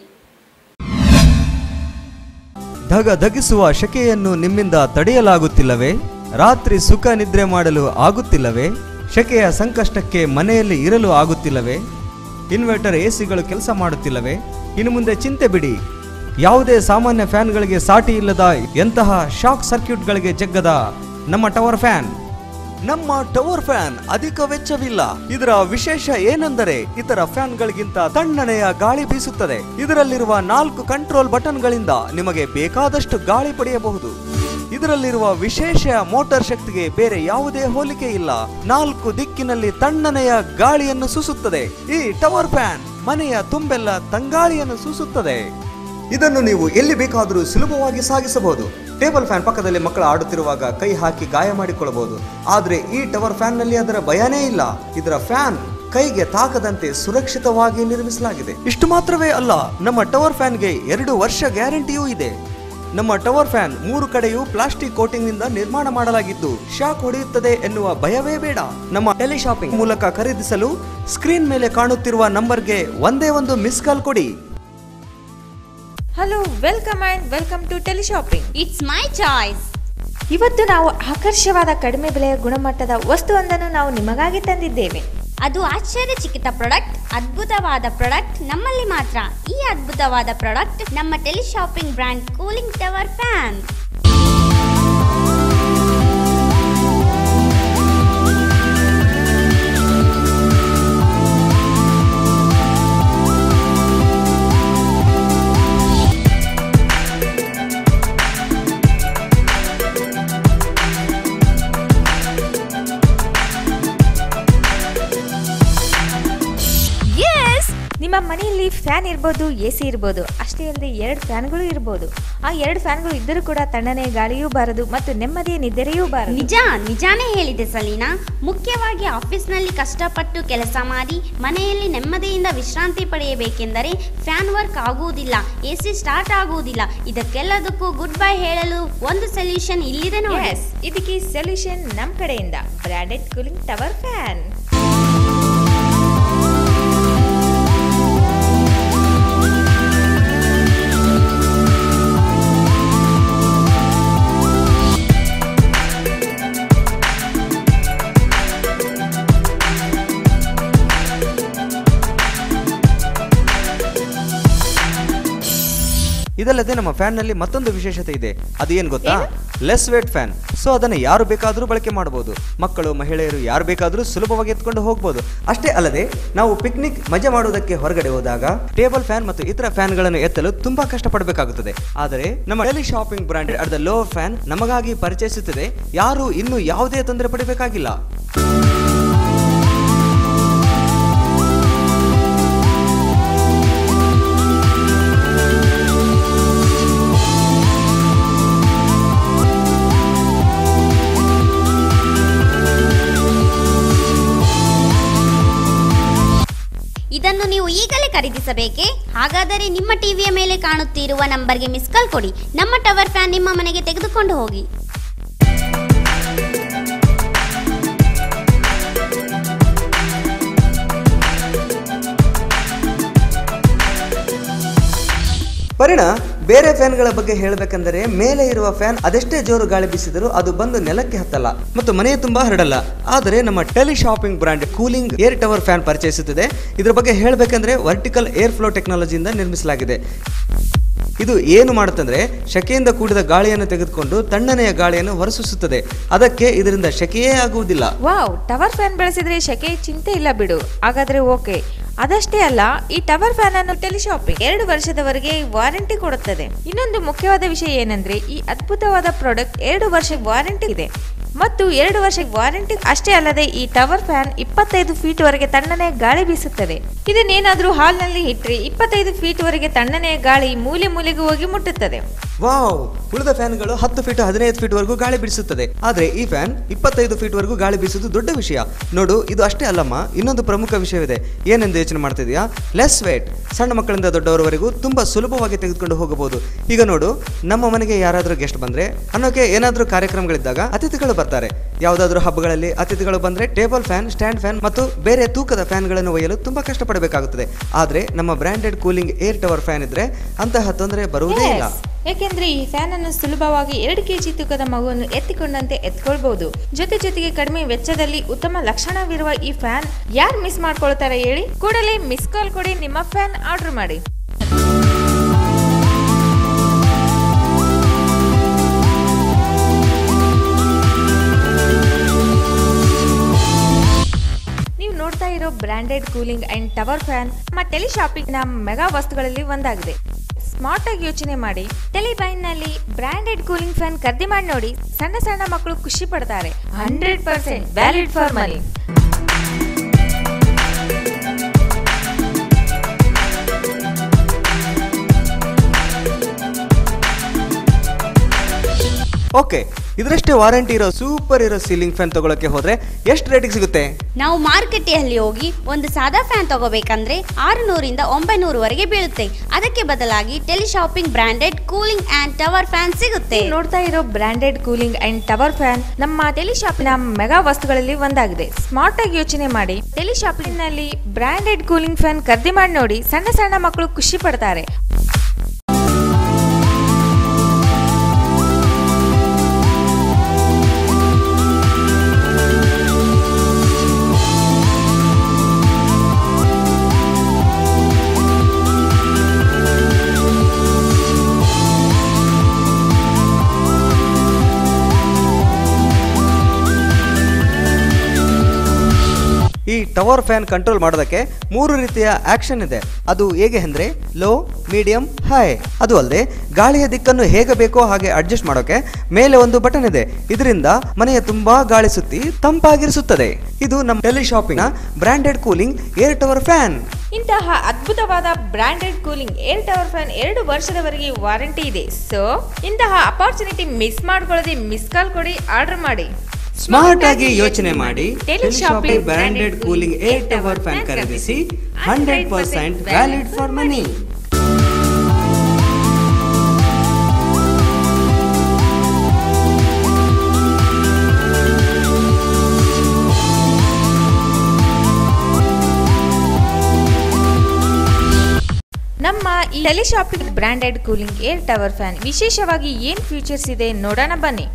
ಧಗ ಧಗಿಸುವ ಶಕೆಯನ್ನು ನಿಮ್ಮಿಂದ ತಡೆಯಲಾಗುತ್ತಿಲ್ಲವೇ ರಾತ್ರಿ ಸುಖ ನಿದ್ರೆ ಮಾಡಲು ಆಗುತ್ತಿಲ್ಲವೇ ಶಕೆಯ ಸಂಕಷ್ಟಕ್ಕೆ ಮನೆಯಲ್ಲಿ ಇರಲು ಆಗುತ್ತಿಲ್ಲವೇ ಇನ್ವರ್ಟರ್ ಎಸಿಗಳು ಕೆಲಸ ಮಾಡುತ್ತಿಲ್ಲವೇ ಇನ್ನು ಮುಂದೆ ಚಿಂತೆ ಬಿಡಿ ಯಾವುದೇ ಸಾಮಾನ್ಯ ಫ್ಯಾನ್ಗಳಿಗೆ ಸಾಟಿ ಇಲ್ಲದ ಎಂತಹ ಶಾಕ್ ಸರ್ಕ್ಯೂಟ್ಗಳಿಗೆ ಜಗ್ಗದ ನಮ್ಮ ಟವರ್ ಫ್ಯಾನ್ ನಮ್ಮ ಟವರ್ ಫ್ಯಾನ್ ಅಧಿಕ ವೆಚ್ಚವಿಲ್ಲ ಇದರ ವಿಶೇಷ ಏನೆಂದರೆ ಇತರ ಫ್ಯಾನ್ಗಳಿಗಿಂತ ತಣ್ಣನೆಯ ಗಾಳಿ ಬೀಸುತ್ತದೆ ಇದರಲ್ಲಿರುವ ನಾಲ್ಕು ಕಂಟ್ರೋಲ್ ಬಟನ್ಗಳಿಂದ ನಿಮಗೆ ಬೇಕಾದಷ್ಟು ಗಾಳಿ ಪಡೆಯಬಹುದು ಇದರಲ್ಲಿರುವ ವಿಶೇಷ ಮೋಟಾರ್ ಶಕ್ತಿಗೆ ಬೇರೆ ಯಾವುದೇ ಹೋಲಿಕೆ ಇಲ್ಲ ನಾಲ್ಕು ದಿಕ್ಕಿನಲ್ಲಿ ತಣ್ಣನೆಯ ಗಾಳಿಯನ್ನು ಸೂಸುತ್ತದೆ ಈ ಟವರ್ ಫ್ಯಾನ್ ಮನೆಯ ತುಂಬೆಲ್ಲ ತಂಗಾಳಿಯನ್ನು ಸೂಸುತ್ತದೆ ಇದನ್ನು ನೀವು ಎಲ್ಲಿ ಬೇಕಾದರೂ ಸುಲಭವಾಗಿ ಸಾಗಿಸಬಹುದು ಟೇಬಲ್ ಫ್ಯಾನ್ ಪಕ್ಕದಲ್ಲಿ ಮಕ್ಕಳು ಆಡುತ್ತಿರುವಾಗ ಕೈ ಹಾಕಿ ಗಾಯ ಮಾಡಿಕೊಳ್ಳಬಹುದು ಆದರೆ ಈ ಟವರ್ ಫ್ಯಾನ್ನಲ್ಲಿ ಅದರ ಭಯನೇ ಇಲ್ಲ ಇದರ ಫ್ಯಾನ್ ಕೈಗೆ ತಾಕದಂತೆ ಸುರಕ್ಷಿತವಾಗಿ ನಿರ್ಮಿಸಲಾಗಿದೆ ಇಷ್ಟು ಮಾತ್ರವೇ ಅಲ್ಲ ನಮ್ಮ ಟವರ್ ಫ್ಯಾನ್ಗೆ ಎರಡು ವರ್ಷ ಗ್ಯಾರಂಟಿಯೂ ಇದೆ ನಮ್ಮ ಟವರ್ ಫ್ಯಾನ್ ಮೂರು ಕಡೆಯೂ ಪ್ಲಾಸ್ಟಿಕ್ ಕೋಟಿಂಗ್ ನಿಂದ ನಿರ್ಮಾಣ ಮಾಡಲಾಗಿದ್ದು ಶಾಕ್ ಹೊಡೆಯುತ್ತದೆ ಎನ್ನುವ ಭಯವೇ ಬೇಡ ನಮ್ಮ ಟೆಲಿಶಾಪಿಂಗ್ ಮೂಲಕ ಖರೀದಿಸಲು ಸ್ಕ್ರೀನ್ ಮೇಲೆ ಕಾಣುತ್ತಿರುವ ನಂಬರ್ಗೆ ಒಂದೇ ಒಂದು ಮಿಸ್ ಕಾಲ್ ಕೊಡಿ hello welcome and welcome to teleshopping it's my choice ಇವತ್ತು ನಾವು ಆಕರ್ಷವಾದ ಕಡಿಮೆ ಬೆಲೆಯ ಗುಣಮಟ್ಟದ ವಸ್ತುವೊಂದನ್ನು ನಾವು ನಿಮಗಾಗಿ ತಂದಿದ್ದೇವೆ ಅದು ಆಶ್ಚರ್ಯಚಕಿತ ಪ್ರಾಡಕ್ಟ್ ಅದ್ಭುತವಾದ ಪ್ರಾಡಕ್ಟ್ ನಮ್ಮಲ್ಲಿ ಮಾತ್ರ ಈ ಅದ್ಭುತವಾದ ಪ್ರಾಡಕ್ಟ್ ನಮ್ಮ teleshopping brand cooling tower fan yes ನಿಮ್ಮ ಮನೆಯಲ್ಲಿ ಫ್ಯಾನ್ ಇರ್ಬೋದು ಎ ಸಿ ಇರ್ಬೋದು ಅಷ್ಟೇ ಅಲ್ಲದೆ ಎರಡು ಫ್ಯಾನ್ಗಳು ಇರ್ಬೋದು ಆ ಎರಡು ಫ್ಯಾನ್ಗಳು ಇದ್ದರೂ ಕೂಡ ತಣ್ಣನೆ ಗಾಳಿಯೂ ಬಾರದು ಮತ್ತು ನೆಮ್ಮದಿಯ ನಿದ್ರೆಯೂ ಬಾರದು ನಿಜ ನಿಜಾನೇ ಹೇಳಿದೆ ಸಲೀನಾ ಮುಖ್ಯವಾಗಿ ಆಫೀಸ್ನಲ್ಲಿ ಕಷ್ಟಪಟ್ಟು ಕೆಲಸ ಮಾಡಿ ಮನೆಯಲ್ಲಿ ನೆಮ್ಮದಿಯಿಂದ ವಿಶ್ರಾಂತಿ ಪಡೆಯಬೇಕೆಂದರೆ ಫ್ಯಾನ್ ವರ್ಕ್ ಆಗುವುದಿಲ್ಲ ಎ ಸಿ ಸ್ಟಾರ್ಟ್ ಆಗುವುದಿಲ್ಲ ಇದಕ್ಕೆಲ್ಲದಕ್ಕೂ ಗುಡ್ ಬೈ ಹೇಳಲು ಒಂದು ಸೊಲ್ಯೂಷನ್ ಇಲ್ಲಿದೆ ನೋಡಿ ಎಸ್ ಇದಕ್ಕೆ ಸೊಲ್ಯೂಷನ್ ನಮ್ಮ ಕಡೆಯಿಂದ ಬ್ರಾಂಡೆಡ್ ಕೂಲಿಂಗ್ ಟವರ್ ಫ್ಯಾನ್ ಇದಲ್ಲದೆ ನಮ್ಮ ಫ್ಯಾನ್ ನಲ್ಲಿ ಮತ್ತೊಂದು ವಿಶೇಷತೆ ಇದೆ ಅದು ಏನ್ ಗೊತ್ತಾ ಲೆಸ್ ವೇಟ್ ಫ್ಯಾನ್ ಸೊ ಅದನ್ನ ಯಾರು ಬೇಕಾದರೂ ಬಳಕೆ ಮಾಡಬಹುದು ಮಕ್ಕಳು ಮಹಿಳೆಯರು ಯಾರು ಬೇಕಾದರೂ ಸುಲಭವಾಗಿ ಎತ್ಕೊಂಡು ಹೋಗಬಹುದು ಅಷ್ಟೇ ಅಲ್ಲದೆ ನಾವು ಪಿಕ್ನಿಕ್ ಮಜಾ ಮಾಡುವುದಕ್ಕೆ ಹೊರಗಡೆ ಹೋದಾಗ ಟೇಬಲ್ ಫ್ಯಾನ್ ಮತ್ತು ಇತರ ಫ್ಯಾನ್ಗಳನ್ನು ಎತ್ತಲು ತುಂಬಾ ಕಷ್ಟಪಡಬೇಕಾಗುತ್ತದೆ ಆದರೆ ನಮ್ಮ teleshopping brand at the low fan ನಮಗಾಗಿ ಪರಿಚಯಿಸುತ್ತದೆ ಯಾರು ಇನ್ನು ಯಾವುದೇ ತೊಂದರೆ ಪಡಬೇಕಾಗಿಲ್ಲ ಇದನ್ನು ನೀವು ಈಗಲೇ ಖರೀದಿಸಬೇಕೇ ಹಾಗಾದರೆ ನಿಮ್ಮ ಟಿವಿಯ ಮೇಲೆ ಕಾಣುತ್ತಿರುವ ನಂಬರ್ಗೆ ಮಿಸ್ ಕಾಲ್ ಕೊಡಿ ನಮ್ಮ ಟವರ್ ಫ್ಯಾನ್ ನಿಮ್ಮ ಮನೆಗೆ ತೆಗೆದುಕೊಂಡು ಹೋಗಿ ಪರಿಣ ಬೇರೆ ಫ್ಯಾನ್ಗಳ ಬಗ್ಗೆ ಹೇಳಬೇಕೆಂದರೆ ಮೇಲೆ ಇರುವ ಫ್ಯಾನ್ ಅದೆಷ್ಟೇ ಜೋರು ಗಾಳಿ ಬೀಸಿದರೂ ಅದು ಬಂದು ನೆಲಕ್ಕೆ ಹತ್ತಲ್ಲ ಮತ್ತು ಮನೆಯ ತುಂಬಾ ಹರಡಲ್ಲ ಆದರೆ ನಮ್ಮ teleshopping brand cooling air tower fan ಪರಿಚಯಿಸುತ್ತದೆ ಇದರ ಬಗ್ಗೆ ಹೇಳಬೇಕೆಂದ್ರೆ ವರ್ಟಿಕಲ್ ಏರ್ ಫ್ಲೋ ಟೆಕ್ನಾಲಜಿಯಿಂದ ನಿರ್ಮಿಸಲಾಗಿದೆ ಇದು ಏನು ಮಾಡುತ್ತಂದ್ರೆ ಶೆಕೆಯಿಂದ ಕೂಡಿದ ಗಾಳಿಯನ್ನು ತೆಗೆದುಕೊಂಡು ತಣ್ಣನೆಯ ಗಾಳಿಯನ್ನು ಹೊರಸೂಸುತ್ತದೆ ಅದಕ್ಕೆ ಇದರಿಂದ ಶೆಕೆಯೇ ಆಗುವುದಿಲ್ಲ ವಾವ್ ಟವರ್ ಫ್ಯಾನ್ ಬಳಸಿದ್ರೆ ಶೆಕೆ ಚಿಂತೆ ಇಲ್ಲ ಬಿಡು ಹಾಗಾದ್ರೆ ಓಕೆ ಅದಷ್ಟೇ ಅಲ್ಲ ಈ ಟವರ್ ಫ್ಯಾನ್ ಅನ್ನು ಟೆಲಿಶಾಪಿಂಗ್ ಎರಡು ವರ್ಷದವರೆಗೆ ವಾರಂಟಿ ಕೊಡುತ್ತದೆ ಇನ್ನೊಂದು ಮುಖ್ಯವಾದ ವಿಷಯ ಏನಂದ್ರೆ ಈ ಅದ್ಭುತವಾದ ಪ್ರಾಡಕ್ಟ್ ಎರಡು ವರ್ಷ ವಾರಂಟಿ ಇದೆ ಮತ್ತು ಎರಡು ವರ್ಷ ವಾರಂಟಿ ಅಷ್ಟೇ ಅಲ್ಲದೆ ಈ ಟವರ್ ಫ್ಯಾನ್ ಇಪ್ಪತ್ತೈದು ಫೀಟ್ ವರೆಗೆ ತಣ್ಣನೆ ಗಾಳಿ ಬೀಸುತ್ತದೆ ಇದನ್ನೇನಾದ್ರೂ ಹಾಲ್ನಲ್ಲಿ ಇಟ್ಟರೆ ಇಪ್ಪತ್ತೈದು ಫೀಟ್ ವರೆಗೆ ತಣ್ಣನೆಯ ಗಾಳಿ ಮೂಲೆ ಮೂಲೆಗೂ ಹೋಗಿ ಮುಟ್ಟುತ್ತದೆ ವಾವ್ ಉಳಿದ ಫ್ಯಾನ್ಗಳು ಹತ್ತು ಫೀಟ್ ಹದಿನೈದು ಫೀಟ್ ವರೆಗೂ ಗಾಳಿ ಬೀಸುತ್ತದೆ ಆದ್ರೆ ಈ ಫ್ಯಾನ್ ಇಪ್ಪತ್ತೈದು ಫೀಟ್ ವರೆಗೂ ಗಾಳಿ ಬೀಸುವುದು ದೊಡ್ಡ ವಿಷಯ ನೋಡು ಇದು ಅಷ್ಟೇ ಅಲ್ಲಮ್ಮ ಇನ್ನೊಂದು ಪ್ರಮುಖ ವಿಷಯವಿದೆ ಏನೆಂದು ಯೋಚನೆ ಮಾಡ್ತಿದ್ಯಾ ಲೆಸ್ ವೇಟ್ ಸಣ್ಣ ಮಕ್ಕಳಿಂದ ದೊಡ್ಡವರವರೆಗೂ ತುಂಬಾ ಸುಲಭವಾಗಿ ತೆಗೆದುಕೊಂಡು ಹೋಗಬಹುದು ಈಗ ನೋಡು ನಮ್ಮ ಮನೆಗೆ ಯಾರಾದರೂ ಗೆಸ್ಟ್ ಬಂದ್ರೆ ಅನ್ನೋಕೆ ಏನಾದರೂ ಕಾರ್ಯಕ್ರಮಗಳಿದ್ದಾಗ ಅತಿಥಿಗಳು ಬರ್ತಾರೆ ಯಾವುದಾದ್ರೂ ಹಬ್ಬಗಳಲ್ಲಿ ಅತಿಥಿಗಳು ಬಂದ್ರೆ ಟೇಬಲ್ ಫ್ಯಾನ್ ಸ್ಟ್ಯಾಂಡ್ ಫ್ಯಾನ್ ಮತ್ತು ಬೇರೆ ತೂಕದ ಫ್ಯಾನ್ಗಳನ್ನು ಒಯ್ಯಲು ತುಂಬಾ ಕಷ್ಟಪಡಬೇಕಾಗುತ್ತದೆ ಆದ್ರೆ ನಮ್ಮ branded cooling air tower fan ಇದ್ರೆ ಅಂತಹ ತೊಂದರೆ ಬರುವುದೇ ಇಲ್ಲ ಯಾಕೆಂದ್ರೆ ಈ ಫ್ಯಾನ್ ಅನ್ನು ಸುಲಭವಾಗಿ ಎರಡು ಕೆಜಿ ತೂಕದ ಮಗುವನ್ನು ಎತ್ತಿಕೊಂಡಂತೆ ಎತ್ಕೊಳ್ಬಹುದು ಜೊತೆ ಜೊತೆಗೆ ಕಡಿಮೆ ವೆಚ್ಚದಲ್ಲಿ ಉತ್ತಮ ಲಕ್ಷಣವಿರುವ ಈ ಫ್ಯಾನ್ ಯಾರು ಮಿಸ್ ಮಾಡ್ಕೊಳ್ತಾರೆ ಹೇಳಿ ಕೂಡಲೇ ಮಿಸ್ ಕಾಲ್ ಕೊಡಿ ನಿಮ್ಮ ಫ್ಯಾನ್ ಆರ್ಡರ್ ಮಾಡಿ ನೀವು ನೋಡ್ತಾ ಇರೋ branded cooling and tower fan ನಮ್ಮ ಟೆಲಿಶಾಪಿಂಗ್ ನ ಮೆಗಾ ವಸ್ತುಗಳಲ್ಲಿ ಒಂದಾಗಿದೆ ಸ್ಮಾರ್ಟ್ ಆಗಿ ಯೋಚನೆ ಮಾಡಿ ಟೆಲಿಬೈನ್ ನಲ್ಲಿ ಬ್ರಾಂಡೆಡ್ ಕೂಲಿಂಗ್ ಫ್ಯಾನ್ ಖರೀದಿ ಮಾಡಿ ನೋಡಿ ಸಣ್ಣ ಸಣ್ಣ ಮಕ್ಕಳು ಖುಷಿ ಪಡ್ತಾರೆ hundred percent valid for money okay ಇದರಷ್ಟೇ ವಾರಂಟಿ ಇರೋ ಸೂಪರ್ ಇರೋ ಸೀಲಿಂಗ್ ಫ್ಯಾನ್ ತಗೊಳಕ್ಕೆ ಹೋದ್ರೆ ಎಷ್ಟು ರೇಟಿಗೆ ಸಿಗುತ್ತೆ ನಾವು ಮಾರುಕಟ್ಟೆಯಲ್ಲಿ ಹೋಗಿ ಒಂದು ಸಾದಾ ಫ್ಯಾನ್ ತಗೋಬೇಕಂದ್ರೆ ಆರುನೂರಿಂದ ಒಂಬೈನೂರವರೆಗೆ ಬೀಳುತ್ತೆ ಅದಕ್ಕೆ ಬದಲಾಗಿ teleshopping branded cooling and tower fan ಸಿಗುತ್ತೆ ನೋಡ್ತಾ ಇರೋ branded cooling and tower fan ನಮ್ಮ ಟೆಲಿಶಾಪಿನ ಮೆಗಾ ವಸ್ತುಗಳಲ್ಲಿ ಒಂದಾಗಿದೆ ಸ್ಮಾರ್ಟ್ ಆಗಿ ಯೋಚನೆ ಮಾಡಿ ಟೆಲಿಶಾಪಿನಲ್ಲಿ ಬ್ರಾಂಡೆಡ್ ಕೂಲಿಂಗ್ ಫ್ಯಾನ್ ಖರೀದಿ ಮಾಡಿ ನೋಡಿ ಸಣ್ಣ ಸಣ್ಣ ಮಕ್ಕಳು ಖುಷಿ ಪಡ್ತಾರೆ ಈ ಟವರ್ ಫ್ಯಾನ್ ಕಂಟ್ರೋಲ್ ಮಾಡೋದಕ್ಕೆ ಮೂರು ರೀತಿಯ ಆಕ್ಷನ್ ಇದೆ ಅದು ಹೇಗೆ ಅಂದ್ರೆ ಲೋ ಮೀಡಿಯಂ ಹೈ ಅದು ಅಲ್ಲದೆ ಗಾಳಿಯ ದಿಕ್ಕನ್ನು ಹೇಗೆ ಬೇಕೋ ಹಾಗೆ ಅಡ್ಜಸ್ಟ್ ಮಾಡೋಕೆ ಮೇಲೆ ಒಂದು ಬಟನ್ ಇದೆ ಇದರಿಂದ ಮನೆಯ ತುಂಬಾ ಗಾಳಿ ಸುತ್ತಿ ತಂಪಾಗಿರಿಸುತ್ತದೆ ಇದು ನಮ್ಮ ಟೆಲಿಶಾಪಿನ branded cooling air tower fan ಇಂತಹ ಅದ್ಭುತವಾದ branded cooling air tower fan ಎರಡು ವರ್ಷದವರೆಗೆ ವಾರಂಟಿ ಇದೆ ಸೊ ಇಂತಹ ಅಪಾರ್ಚುನಿಟಿ ಮಿಸ್ ಮಾಡ್ಕೊಳ್ಳದೆ ಮಿಸ್ ಕಾಲ್ ಕೊಡಿ ಆರ್ಡರ್ ಮಾಡಿ ಸ್ಮಾರ್ಟ್ ಆಗಿ ಯೋಚನೆ ಮಾಡಿ teleshopping teleshopping branded cooling air tower fan ಖರೀದಿಸಿ hundred percent valid for money ನಮ್ಮ ಈ teleshopping branded cooling air tower fan ವಿಶೇಷವಾಗಿ ಏನ್ ಫೀಚರ್ಸ್ ಇದೆ ನೋಡೋಣ ಬನ್ನಿ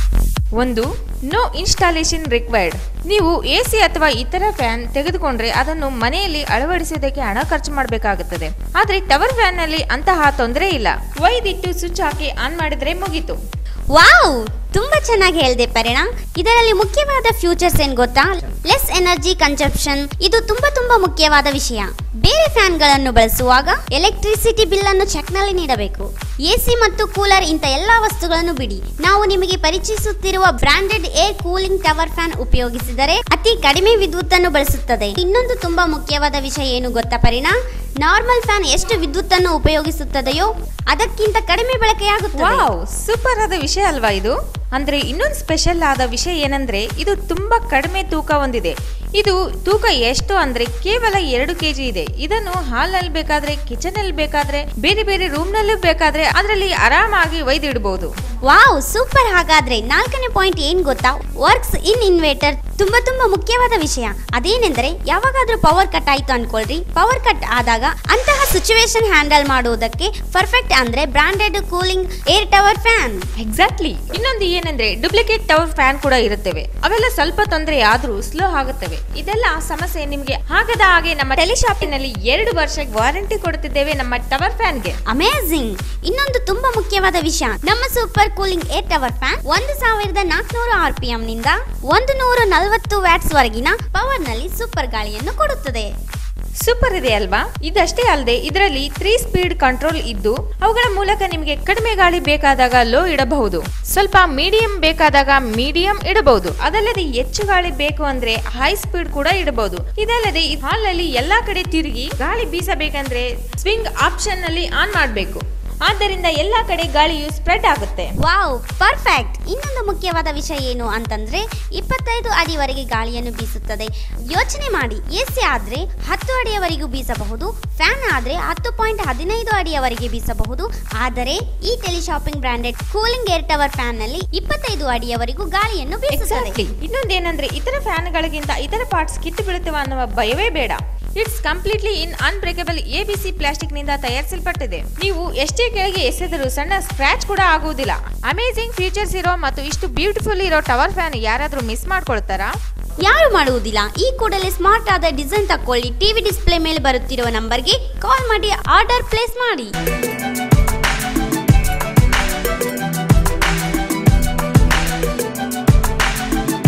ಒಂದು ನೋ ಇನ್ಸ್ಟಾಲೇಷನ್ ರಿಕ್ವೈರ್ಡ್ ನೀವು ಎ ಸಿ ಅಥವಾ ಇತರ ಫ್ಯಾನ್ ತೆಗೆದುಕೊಂಡ್ರೆ ಅದನ್ನು ಮನೆಯಲ್ಲಿ ಅಳವಡಿಸುವುದಕ್ಕೆ ಹಣ ಖರ್ಚು ಮಾಡಬೇಕಾಗುತ್ತದೆ ಆದ್ರೆ ಟವರ್ ಫ್ಯಾನ್ ನಲ್ಲಿ ಅಂತಹ ತೊಂದರೆ ಇಲ್ಲ ಒಯ್ದಿಟ್ಟು ಸ್ವಿಚ್ ಹಾಕಿ ಆನ್ ಮಾಡಿದ್ರೆ ಮುಗೀತು ವಾವ್ ತುಂಬಾ ಚೆನ್ನಾಗಿ ಹೇಳಿದೆ ಪರಿಣಾಮ್ ಇದರಲ್ಲಿ ಮುಖ್ಯವಾದ ಫ್ಯೂಚರ್ಸ್ ಏನ್ ಗೊತ್ತಾ ಲೆಸ್ ಎನರ್ಜಿ ಕನ್ಸಪ್ಷನ್ ಇದು ತುಂಬಾ ತುಂಬಾ ಮುಖ್ಯವಾದ ವಿಷಯ ಬೇರೆ ಫ್ಯಾನ್ಗಳನ್ನು ಬಳಸುವಾಗ ಎಲೆಕ್ಟ್ರಿಸಿಟಿ ಬಿಲ್ ಅನ್ನು ಚೆಕ್ನಲ್ಲಿ ನೀಡಬೇಕು ಎಸಿ ಮತ್ತು ಕೂಲರ್ ಇಂಥ ಎಲ್ಲಾ ವಸ್ತುಗಳನ್ನು ಬಿಡಿ ನಾವು ನಿಮಗೆ ಪರಿಚಯಿಸುತ್ತಿರುವ branded air cooling tower fan ಉಪಯೋಗಿಸಿದರೆ ಅತಿ ಕಡಿಮೆ ವಿದ್ಯುತ್ ಅನ್ನು ಬಳಸುತ್ತದೆ ಇನ್ನೊಂದು ತುಂಬಾ ಮುಖ್ಯವಾದ ವಿಷಯ ಏನು ಗೊತ್ತಾ ಪರಿಣಾಮ್ ನಾರ್ಮಲ್ ಫ್ಯಾನ್ ಎಷ್ಟು ವಿದ್ಯುತ್ ಅನ್ನು ಉಪಯೋಗಿಸುತ್ತದೆಯೋ ಅದಕ್ಕಿಂತ ಕಡಿಮೆ ಬಳಕೆಯಾಗುತ್ತದೆ ವಾವ್ ಸೂಪರ್ ಆದ ವಿಷಯ ಅಲ್ವಾ ಇದು ಅಂದ್ರೆ ಇನ್ನೊಂದು ಸ್ಪೆಷಲ್ ಆದ ವಿಷಯ ಏನಂದ್ರೆ ಇದು ತುಂಬಾ ಕಡಿಮೆ ತೂಕ ಹೊಂದಿದೆ ಇದು ತೂಕ ಎಷ್ಟು ಅಂದ್ರೆ ಕೇವಲ ಎರಡು ಕೆಜಿ ಇದೆ ಇದನ್ನು ಹಾಲ್ ನಲ್ಲಿ ಬೇಕಾದ್ರೆ ಕಿಚನ್ ಅಲ್ಲಿ ಬೇಕಾದ್ರೆ ಬೇರೆ ಬೇರೆ ರೂಮ್ ನಲ್ಲೂ ಬೇಕಾದ್ರೆ ಅದರಲ್ಲಿ ಆರಾಮಾಗಿ ಒಯ್ದಿಡಬಹುದು ವಾವ್ ಸೂಪರ್ ಹಾಗಾದ್ರೆ ನಾಲ್ಕನೇ ಪಾಯಿಂಟ್ ಏನ್ ಗೊತ್ತಾ ವರ್ಕ್ಸ್ ಇನ್ ಇನ್ವೇಟರ್ ತುಂಬಾ ತುಂಬಾ ಮುಖ್ಯವಾದ ವಿಷಯ ಅದೇನೆಂದರೆ ಯಾವಾಗಾದ್ರೂ ಪವರ್ ಕಟ್ ಆಯ್ತು ಅನ್ಕೊಳ್ರಿ ಪವರ್ ಕಟ್ ಆದಾಗ ಅಂತಹ ಸಿಚುವೇಶನ್ ಹ್ಯಾಂಡಲ್ ಮಾಡುವುದಕ್ಕೆ ಪರ್ಫೆಕ್ಟ್ ಅಂದ್ರೆ branded cooling air tower fan exactly ಇನ್ನೊಂದು ಏನಂದ್ರೆ ಡೂಪ್ಲಿಕೇಟ್ ಟವರ್ ಫ್ಯಾನ್ ಕೂಡ ಇರುತ್ತವೆ ಅವೆಲ್ಲ ಸ್ವಲ್ಪ ತೊಂದರೆ ಆದ್ರೂ ಸ್ಲೋ ಆಗುತ್ತವೆ ಇದೆಲ್ಲ ಸಮಸ್ಯೆ ನಿಮ್ಗೆ ಆಗದ ಹಾಗೆ ನಮ್ಮ ಟೆಲಿಶಾಪಿನಲ್ಲಿ ಎರಡು ವರ್ಷ ವಾರಂಟಿ ಕೊಡುತ್ತಿದ್ದೇವೆ ನಮ್ಮ ಟವರ್ ಫ್ಯಾನ್ಗೆ ಅಮೇಝಿಂಗ್ ಇನ್ನೊಂದು ತುಂಬಾ ಮುಖ್ಯವಾದ ವಿಷಯ ನಮ್ಮ super cooling air tower fan ಒಂದು ಸಾವಿರದ ನಾಲ್ಕುನೂರು ಆರ್ ಪಿ ಎಂ ನಿಂದ ಒಂದು ನೂರ ನಲವತ್ತು ವ್ಯಾಟ್ಸ್ ವರೆಗಿನ ಪವರ್ ನಲ್ಲಿ ಸೂಪರ್ ಗಾಳಿಯನ್ನು ಕೊಡುತ್ತದೆ ಸೂಪರ್ ಇದೆ ಅಲ್ವಾ ಇದಷ್ಟೇ ಅಲ್ಲದೆ ಇದರಲ್ಲಿ ತ್ರೀ ಸ್ಪೀಡ್ ಕಂಟ್ರೋಲ್ ಇದ್ದು ಅವುಗಳ ಮೂಲಕ ನಿಮಗೆ ಕಡಿಮೆ ಗಾಳಿ ಬೇಕಾದಾಗ ಲೋ ಇಡಬಹುದು ಸ್ವಲ್ಪ ಮೀಡಿಯಂ ಬೇಕಾದಾಗ ಮೀಡಿಯಂ ಇಡಬಹುದು ಅದಲ್ಲದೆ ಹೆಚ್ಚು ಗಾಳಿ ಬೇಕು ಅಂದ್ರೆ ಹೈ ಸ್ಪೀಡ್ ಕೂಡ ಇಡಬಹುದು ಇದಲ್ಲದೆ ಈ ಹಾಲ್ ನಲ್ಲಿ ಎಲ್ಲಾ ಕಡೆ ತಿರುಗಿ ಗಾಳಿ ಬೀಸಬೇಕಂದ್ರೆ ಸ್ವಿಂಗ್ ಆಪ್ಷನ್ ನಲ್ಲಿ ಆನ್ ಮಾಡಬೇಕು ಆದ್ದರಿಂದ ಎಲ್ಲಾ ಕಡೆ ಗಾಳಿಯು ಸ್ಪ್ರೆಡ್ ಆಗುತ್ತೆ ವಾವ್ ಪರ್ಫೆಕ್ಟ್ ಇನ್ನೊಂದು ಮುಖ್ಯವಾದ ವಿಷಯ ಏನು ಅಂತಂದ್ರೆ ಇಪ್ಪತ್ತೈದು ಅಡಿವರೆಗೆ ಗಾಳಿಯನ್ನು ಬೀಸುತ್ತದೆ ಯೋಚನೆ ಮಾಡಿ ಎಸಿ ಆದ್ರೆ ಹತ್ತು ಅಡಿಯವರೆಗೂ ಬೀಸಬಹುದು ಫ್ಯಾನ್ ಆದ್ರೆ ಹತ್ತು ಪಾಯಿಂಟ್ ಹದಿನೈದು ಅಡಿಯವರೆಗೆ ಬೀಸಬಹುದು ಆದರೆ ಈ teleshopping branded cooling air tower fan ನಲ್ಲಿ ಇಪ್ಪತ್ತೈದು ಅಡಿಯವರೆಗೂ ಗಾಳಿಯನ್ನು ಬೀಸುತ್ತದೆ Exactly. ಇನ್ನೊಂದೇನಂದ್ರೆ ಇತರ ಫ್ಯಾನ್ಗಳಿಗಿಂತ ಇತರ ಪಾರ್ಟ್ಸ್ ಕಿತ್ತು ಬೀಳುತ್ತವೆ ಅನ್ನುವ ಭಯವೇ ಬೇಡ it's completely in unbreakable ABC plastic ನಿಂದ ತಯಾರಿಸಲ್ಪಟ್ಟಿದೆ ನೀವು ಎಷ್ಟೇ ಕೆಳಗೆ ಎಸೆದರೂ ಸಣ್ಣ ಸ್ಕ್ರಾಚ್ ಕೂಡ ಆಗುವುದಿಲ್ಲ ಅಮೇಜಿಂಗ್ ಫೀಚರ್ಸ್ ಇರೋ ಮತ್ತು ಇಷ್ಟು ಬ್ಯೂಟಿಫುಲ್ ಇರೋ ಟವರ್ ಫ್ಯಾನ್ ಯಾರಾದ್ರೂ ಮಿಸ್ ಮಾಡ್ಕೊಳ್ತಾರಾ ಯಾರು ಮಾಡುವುದಿಲ್ಲ ಈ ಕೂಡಲೇ ಸ್ಮಾರ್ಟ್ ಆದ ಡಿಸೈನ್ ತಕೊಳ್ಳಿ ಟಿವಿ ಡಿಸ್ಪ್ಲೇ ಮೇಲೆ ಬರುತ್ತಿರುವ ನಂಬರ್ಗೆ ಕಾಲ್ ಮಾಡಿ ಆರ್ಡರ್ ಪ್ಲೇಸ್ ಮಾಡಿ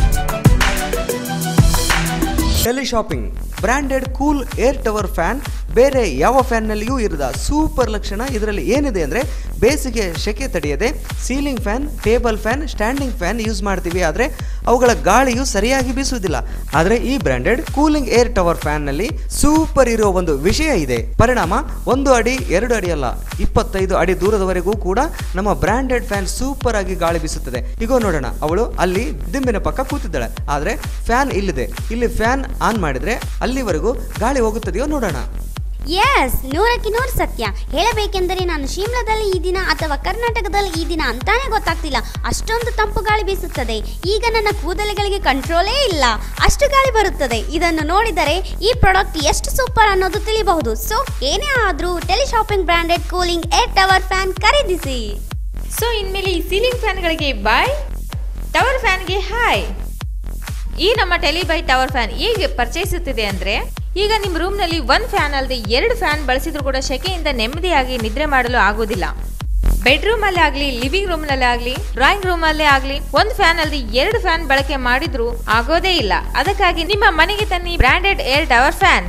teleshopping branded cool air tower fan ಬೇರೆ ಯಾವ ಫ್ಯಾನ್ನಲ್ಲಿಯೂ ಇರದ ಸೂಪರ್ ಲಕ್ಷಣ ಇದರಲ್ಲಿ ಏನಿದೆ ಅಂದರೆ ಬೇಸಿಗೆ ಸೆಕೆ ತಡೆಯದೆ ceiling fan table fan standing fan use ಮಾಡ್ತೀವಿ ಆದರೆ ಅವುಗಳ ಗಾಳಿಯು ಸರಿಯಾಗಿ ಬೀಸುವುದಿಲ್ಲ ಆದರೆ ಈ ಬ್ರ್ಯಾಂಡೆಡ್ ಕೂಲಿಂಗ್ ಏರ್ ಟವರ್ ಫ್ಯಾನ್ನಲ್ಲಿ ಸೂಪರ್ ಇರೋ ಒಂದು ವಿಷಯ ಇದೆ ಪರಿಣಾಮ ಒಂದು ಅಡಿ ಎರಡು ಅಡಿ ಅಲ್ಲ ಇಪ್ಪತ್ತೈದು ಅಡಿ ದೂರದವರೆಗೂ ಕೂಡ ನಮ್ಮ ಬ್ರ್ಯಾಂಡೆಡ್ ಫ್ಯಾನ್ ಸೂಪರ್ ಆಗಿ ಗಾಳಿ ಬೀಸುತ್ತದೆ ಈಗ ನೋಡೋಣ ಅವಳು ಅಲ್ಲಿ ದಿಂಬಿನ ಪಕ್ಕ ಕೂತಿದ್ದಾಳೆ ಆದರೆ ಫ್ಯಾನ್ ಇಲ್ಲಿದೆ ಇಲ್ಲಿ ಫ್ಯಾನ್ ಆನ್ ಮಾಡಿದ್ರೆ ಅಲ್ಲಿವರೆಗೂ ಗಾಳಿ ಹೋಗುತ್ತದೆಯೋ ನೋಡೋಣ ಎಸ್ ನೂರಕ್ಕೆ ನೂರು ಸತ್ಯ ಹೇಳಬೇಕೆಂದರೆ ನಾನು ಶಿಮ್ಲಾದಲ್ಲಿ ಈ ದಿನ ಅಥವಾ ಕರ್ನಾಟಕದಲ್ಲಿ ಈ ದಿನ ಅಂತಾನೆ ಗೊತ್ತಾಗ್ತಿಲ್ಲ ಅಷ್ಟೊಂದು ತಂಪು ಗಾಳಿ ಬೀಸುತ್ತದೆ ಈಗ ನನ್ನ ಕೂದಲುಗಳಿಗೆ ಕಂಟ್ರೋಲೇ ಇಲ್ಲ ಅಷ್ಟು ಗಾಳಿ ಬರುತ್ತದೆ ಇದನ್ನು ನೋಡಿದರೆ ಈ ಪ್ರಾಡಕ್ಟ್ ಎಷ್ಟು ಸೂಪರ್ ಅನ್ನೋದು ತಿಳಿಬಹುದು ಸೊ ಏನೇ ಆದರೂ teleshopping branded cooling air tower fan ಖರೀದಿಸಿ ಸೊ ಇನ್ಮೇಲೆ ಈ ಸೀಲಿಂಗ್ ಫ್ಯಾನ್ಗಳಿಗೆ ಬಾಯ್ ಟವರ್ ಫ್ಯಾನ್ಗೆ ಹಾಯ್ ಈ ನಮ್ಮ ಟೆಲಿಬೈ ಟವರ್ ಫ್ಯಾನ್ ಹೇಗೆ ಪರ್ಚೇಸುತ್ತಿದೆ ಅಂದ್ರೆ ಈಗ ನಿಮ್ಮ ರೂಮ್ನಲ್ಲಿ ಒಂದು ಫ್ಯಾನ್ ಅಲ್ಲದೆ ಎರಡು ಫ್ಯಾನ್ ಬಳಸಿದ್ರು ಕೂಡ ಸೆಕೆಯಿಂದ ನೆಮ್ಮದಿಯಾಗಿ ನಿದ್ರೆ ಮಾಡಲು ಆಗೋದಿಲ್ಲ ಬೆಡ್ರೂಮ್ ಅಲ್ಲೇ ಆಗಲಿ ಲಿವಿಂಗ್ ರೂಮ್ ನಲ್ಲೇ ಆಗಲಿ ಡ್ರಾಯಿಂಗ್ ರೂಮ್ ಅಲ್ಲೇ ಆಗಲಿ ಒಂದು ಫ್ಯಾನ್ ಅಲ್ಲದೆ ಎರಡು ಫ್ಯಾನ್ ಬಳಕೆ ಮಾಡಿದ್ರು ಆಗೋದೇ ಇಲ್ಲ ಅದಕ್ಕಾಗಿ ನಿಮ್ಮ ಮನೆಗೆ ತನ್ನಿ ಬ್ರಾಂಡೆಡ್ ಏರ್ ಟವರ್ ಫ್ಯಾನ್